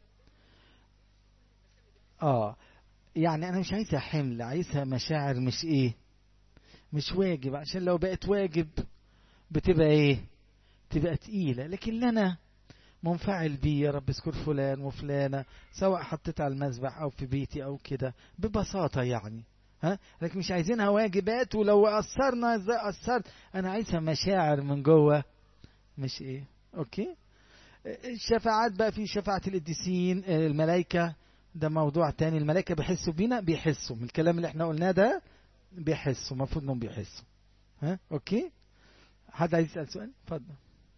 A: اه يعني انا مش عايزها حمل عايزها مشاعر مش ايه مش واجب عشان لو بقت واجب بتبقى ايه تبقى تقيلة لكن لنا منفعل بيه يا رب اذكر فلان وفلانة سواء حطيت على المذبح أو في بيتي أو كده ببساطة يعني ها لكن مش عايزينها واجبات ولو أثرنا ازاي أثرت أنا عايزها مشاعر من جوه مش إيه أوكي الشفاعات بقى في شفاعة القديسين الملائكة ده موضوع تاني الملائكة بيحسوا بينا بيحسوا من الكلام اللي احنا قلناه ده بيحسوا المفروض انهم بيحسوا ها اوكي حد عايز يسأل سؤال اتفضل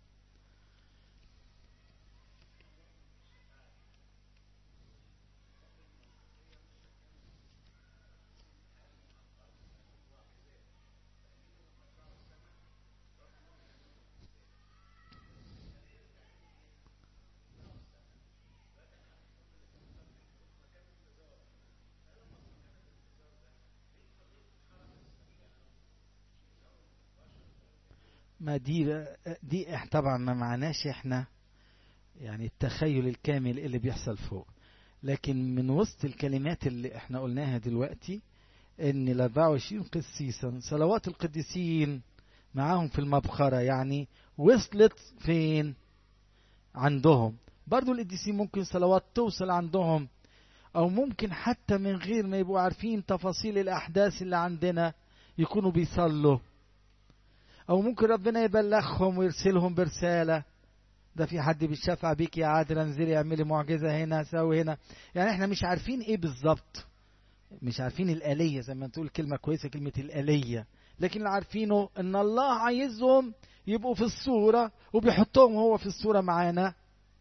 A: ما دي دي طبعا ما معناش احنا يعني التخيل الكامل اللي بيحصل فوق لكن من وسط الكلمات اللي احنا قلناها دلوقتي ان ال 24 قسيسا صلوات القديسين معاهم في المبخرة يعني وصلت فين عندهم برضو القديسين ممكن صلوات توصل عندهم او ممكن حتى من غير ما يبقوا عارفين تفاصيل الاحداث اللي عندنا يكونوا بيصلوا او ممكن ربنا يبلغهم ويرسلهم برسالة ده في حد بيشفع بيك يا عادل انزلي اعملي معجزة هنا سوي هنا يعني احنا مش عارفين ايه بالظبط مش عارفين الآلية زي ما تقول كلمة كويسة كلمة الآلية لكن اللي عارفينه ان الله عايزهم يبقوا في الصورة وبيحطهم هو في الصورة معانا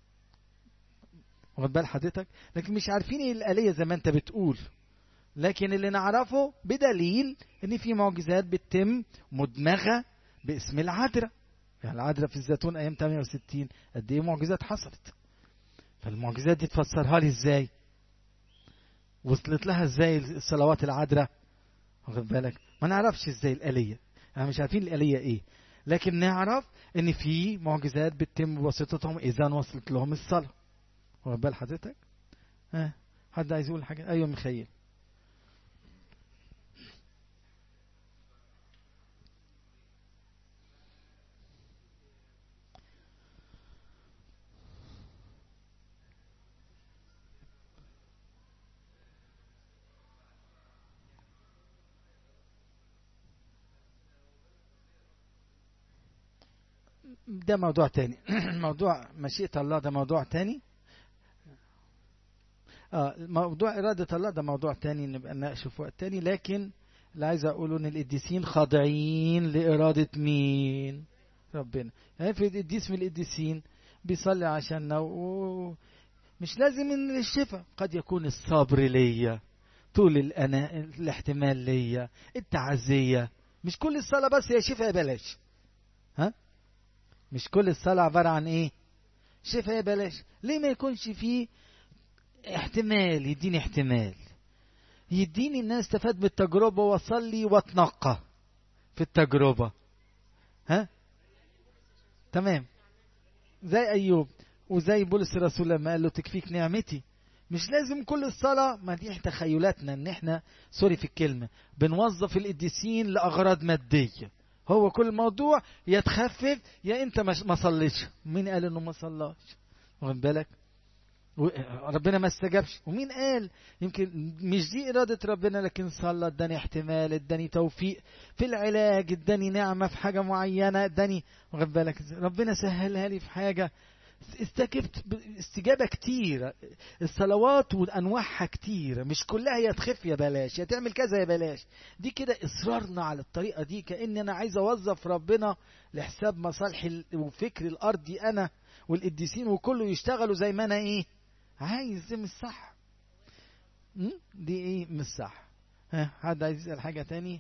A: واخد بال حضرتك لكن مش عارفين ايه الآلية زي ما انت بتقول لكن اللي نعرفه بدليل ان في معجزات بتتم مدمغة باسم العذراء يعني العذراء في الزيتون ايام 68 قد ايه معجزات حصلت فالمعجزات دي تفسرها لي ازاي وصلت لها ازاي الصلوات العذراء واخد بالك ما نعرفش ازاي الآلية احنا مش عارفين الآلية ايه لكن نعرف ان في معجزات بتتم بواسطتهم اذا وصلت لهم الصلاة واخد بال حضرتك ها حد عايز يقول حاجة ايوه مخيل ده موضوع تاني موضوع مشيئة الله ده موضوع تاني آه موضوع إرادة الله ده موضوع تاني نبقى نناقشه في وقت تاني لكن اللي عايز أقوله إن القديسين خاضعين لإرادة مين؟ ربنا يعني في القديس من القديسين بيصلي عشاننا ومش لازم إن الشفاء قد يكون الصبر ليا طول الأنا الاحتمال ليا التعزية مش كل الصلاة بس يا شفاء يا بلاش ها مش كل الصلاة عبارة عن ايه شفاء بلاش ليه ما يكونش فيه احتمال يديني احتمال يديني ان انا استفاد بالتجربة واصلي واتنقى في التجربة ها تمام زي ايوب وزي بولس الرسول لما قال له تكفيك نعمتي مش لازم كل الصلاة ما دي تخيلاتنا ان احنا سوري في الكلمة بنوظف القديسين لأغراض مادية هو كل الموضوع يا تخفف يا انت ما صليتش مين قال انه ما صلاش واخد بالك ربنا ما استجابش ومين قال يمكن مش دي إرادة ربنا لكن صلى اداني احتمال اداني توفيق في العلاج اداني نعمة في حاجة معينة اداني واخد بالك ربنا سهلها لي في حاجة استجبت استجابة كتيرة الصلوات وأنواعها كتيرة مش كلها يا تخف يا بلاش يا تعمل كذا يا بلاش دي كده إصرارنا على الطريقة دي كأن أنا عايز أوظف ربنا لحساب مصالحي وفكري الأرضي أنا والقديسين وكله يشتغلوا زي ما أنا إيه عايز دي مش صح دي إيه مش صح ها حد عايز يسأل حاجة تاني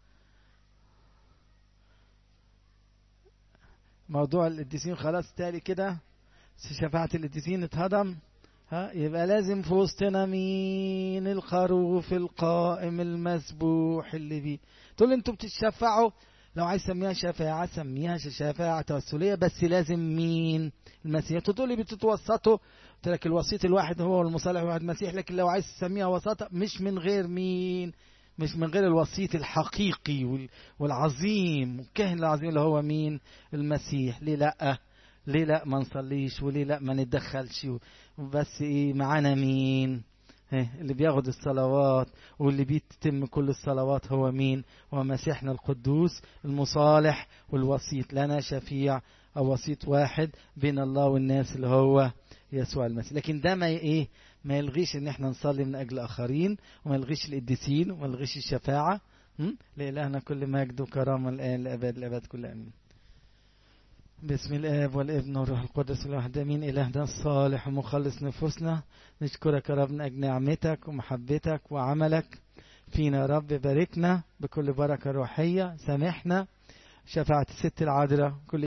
A: موضوع القديسين خلاص تالي كده شفاعة القديسين اتهضم ها يبقى لازم في وسطنا مين الخروف القائم المسبوح اللي بيه تقول انتوا بتتشفعوا لو عايز تسميها شفاعة سميها شفاعة توسلية بس لازم مين المسيح تقول لي بتتوسطوا قلت لك الوسيط الواحد هو المصالح الواحد المسيح لكن لو عايز تسميها وساطة مش من غير مين مش من غير الوسيط الحقيقي والعظيم الكاهن العظيم اللي هو مين المسيح ليه لأ ليه لا ما نصليش وليه لا ما نتدخلش وبس ايه معانا مين اللي بياخد الصلوات واللي بيتم كل الصلوات هو مين هو مسيحنا القدوس المصالح والوسيط لنا شفيع او وسيط واحد بين الله والناس اللي هو يسوع المسيح لكن ده ما ايه ما يلغيش ان احنا نصلي من اجل اخرين وما يلغيش القديسين وما يلغيش الشفاعه لإلهنا كل مجد وكرامه الان لابد الابد كل امين بسم الآب والابن والروح القدس الواحد امين إلهنا الصالح ومخلص نفوسنا نشكرك يا رب من أجل نعمتك ومحبتك وعملك فينا يا رب باركنا بكل بركة روحية سامحنا شفاعة الست العذراء كل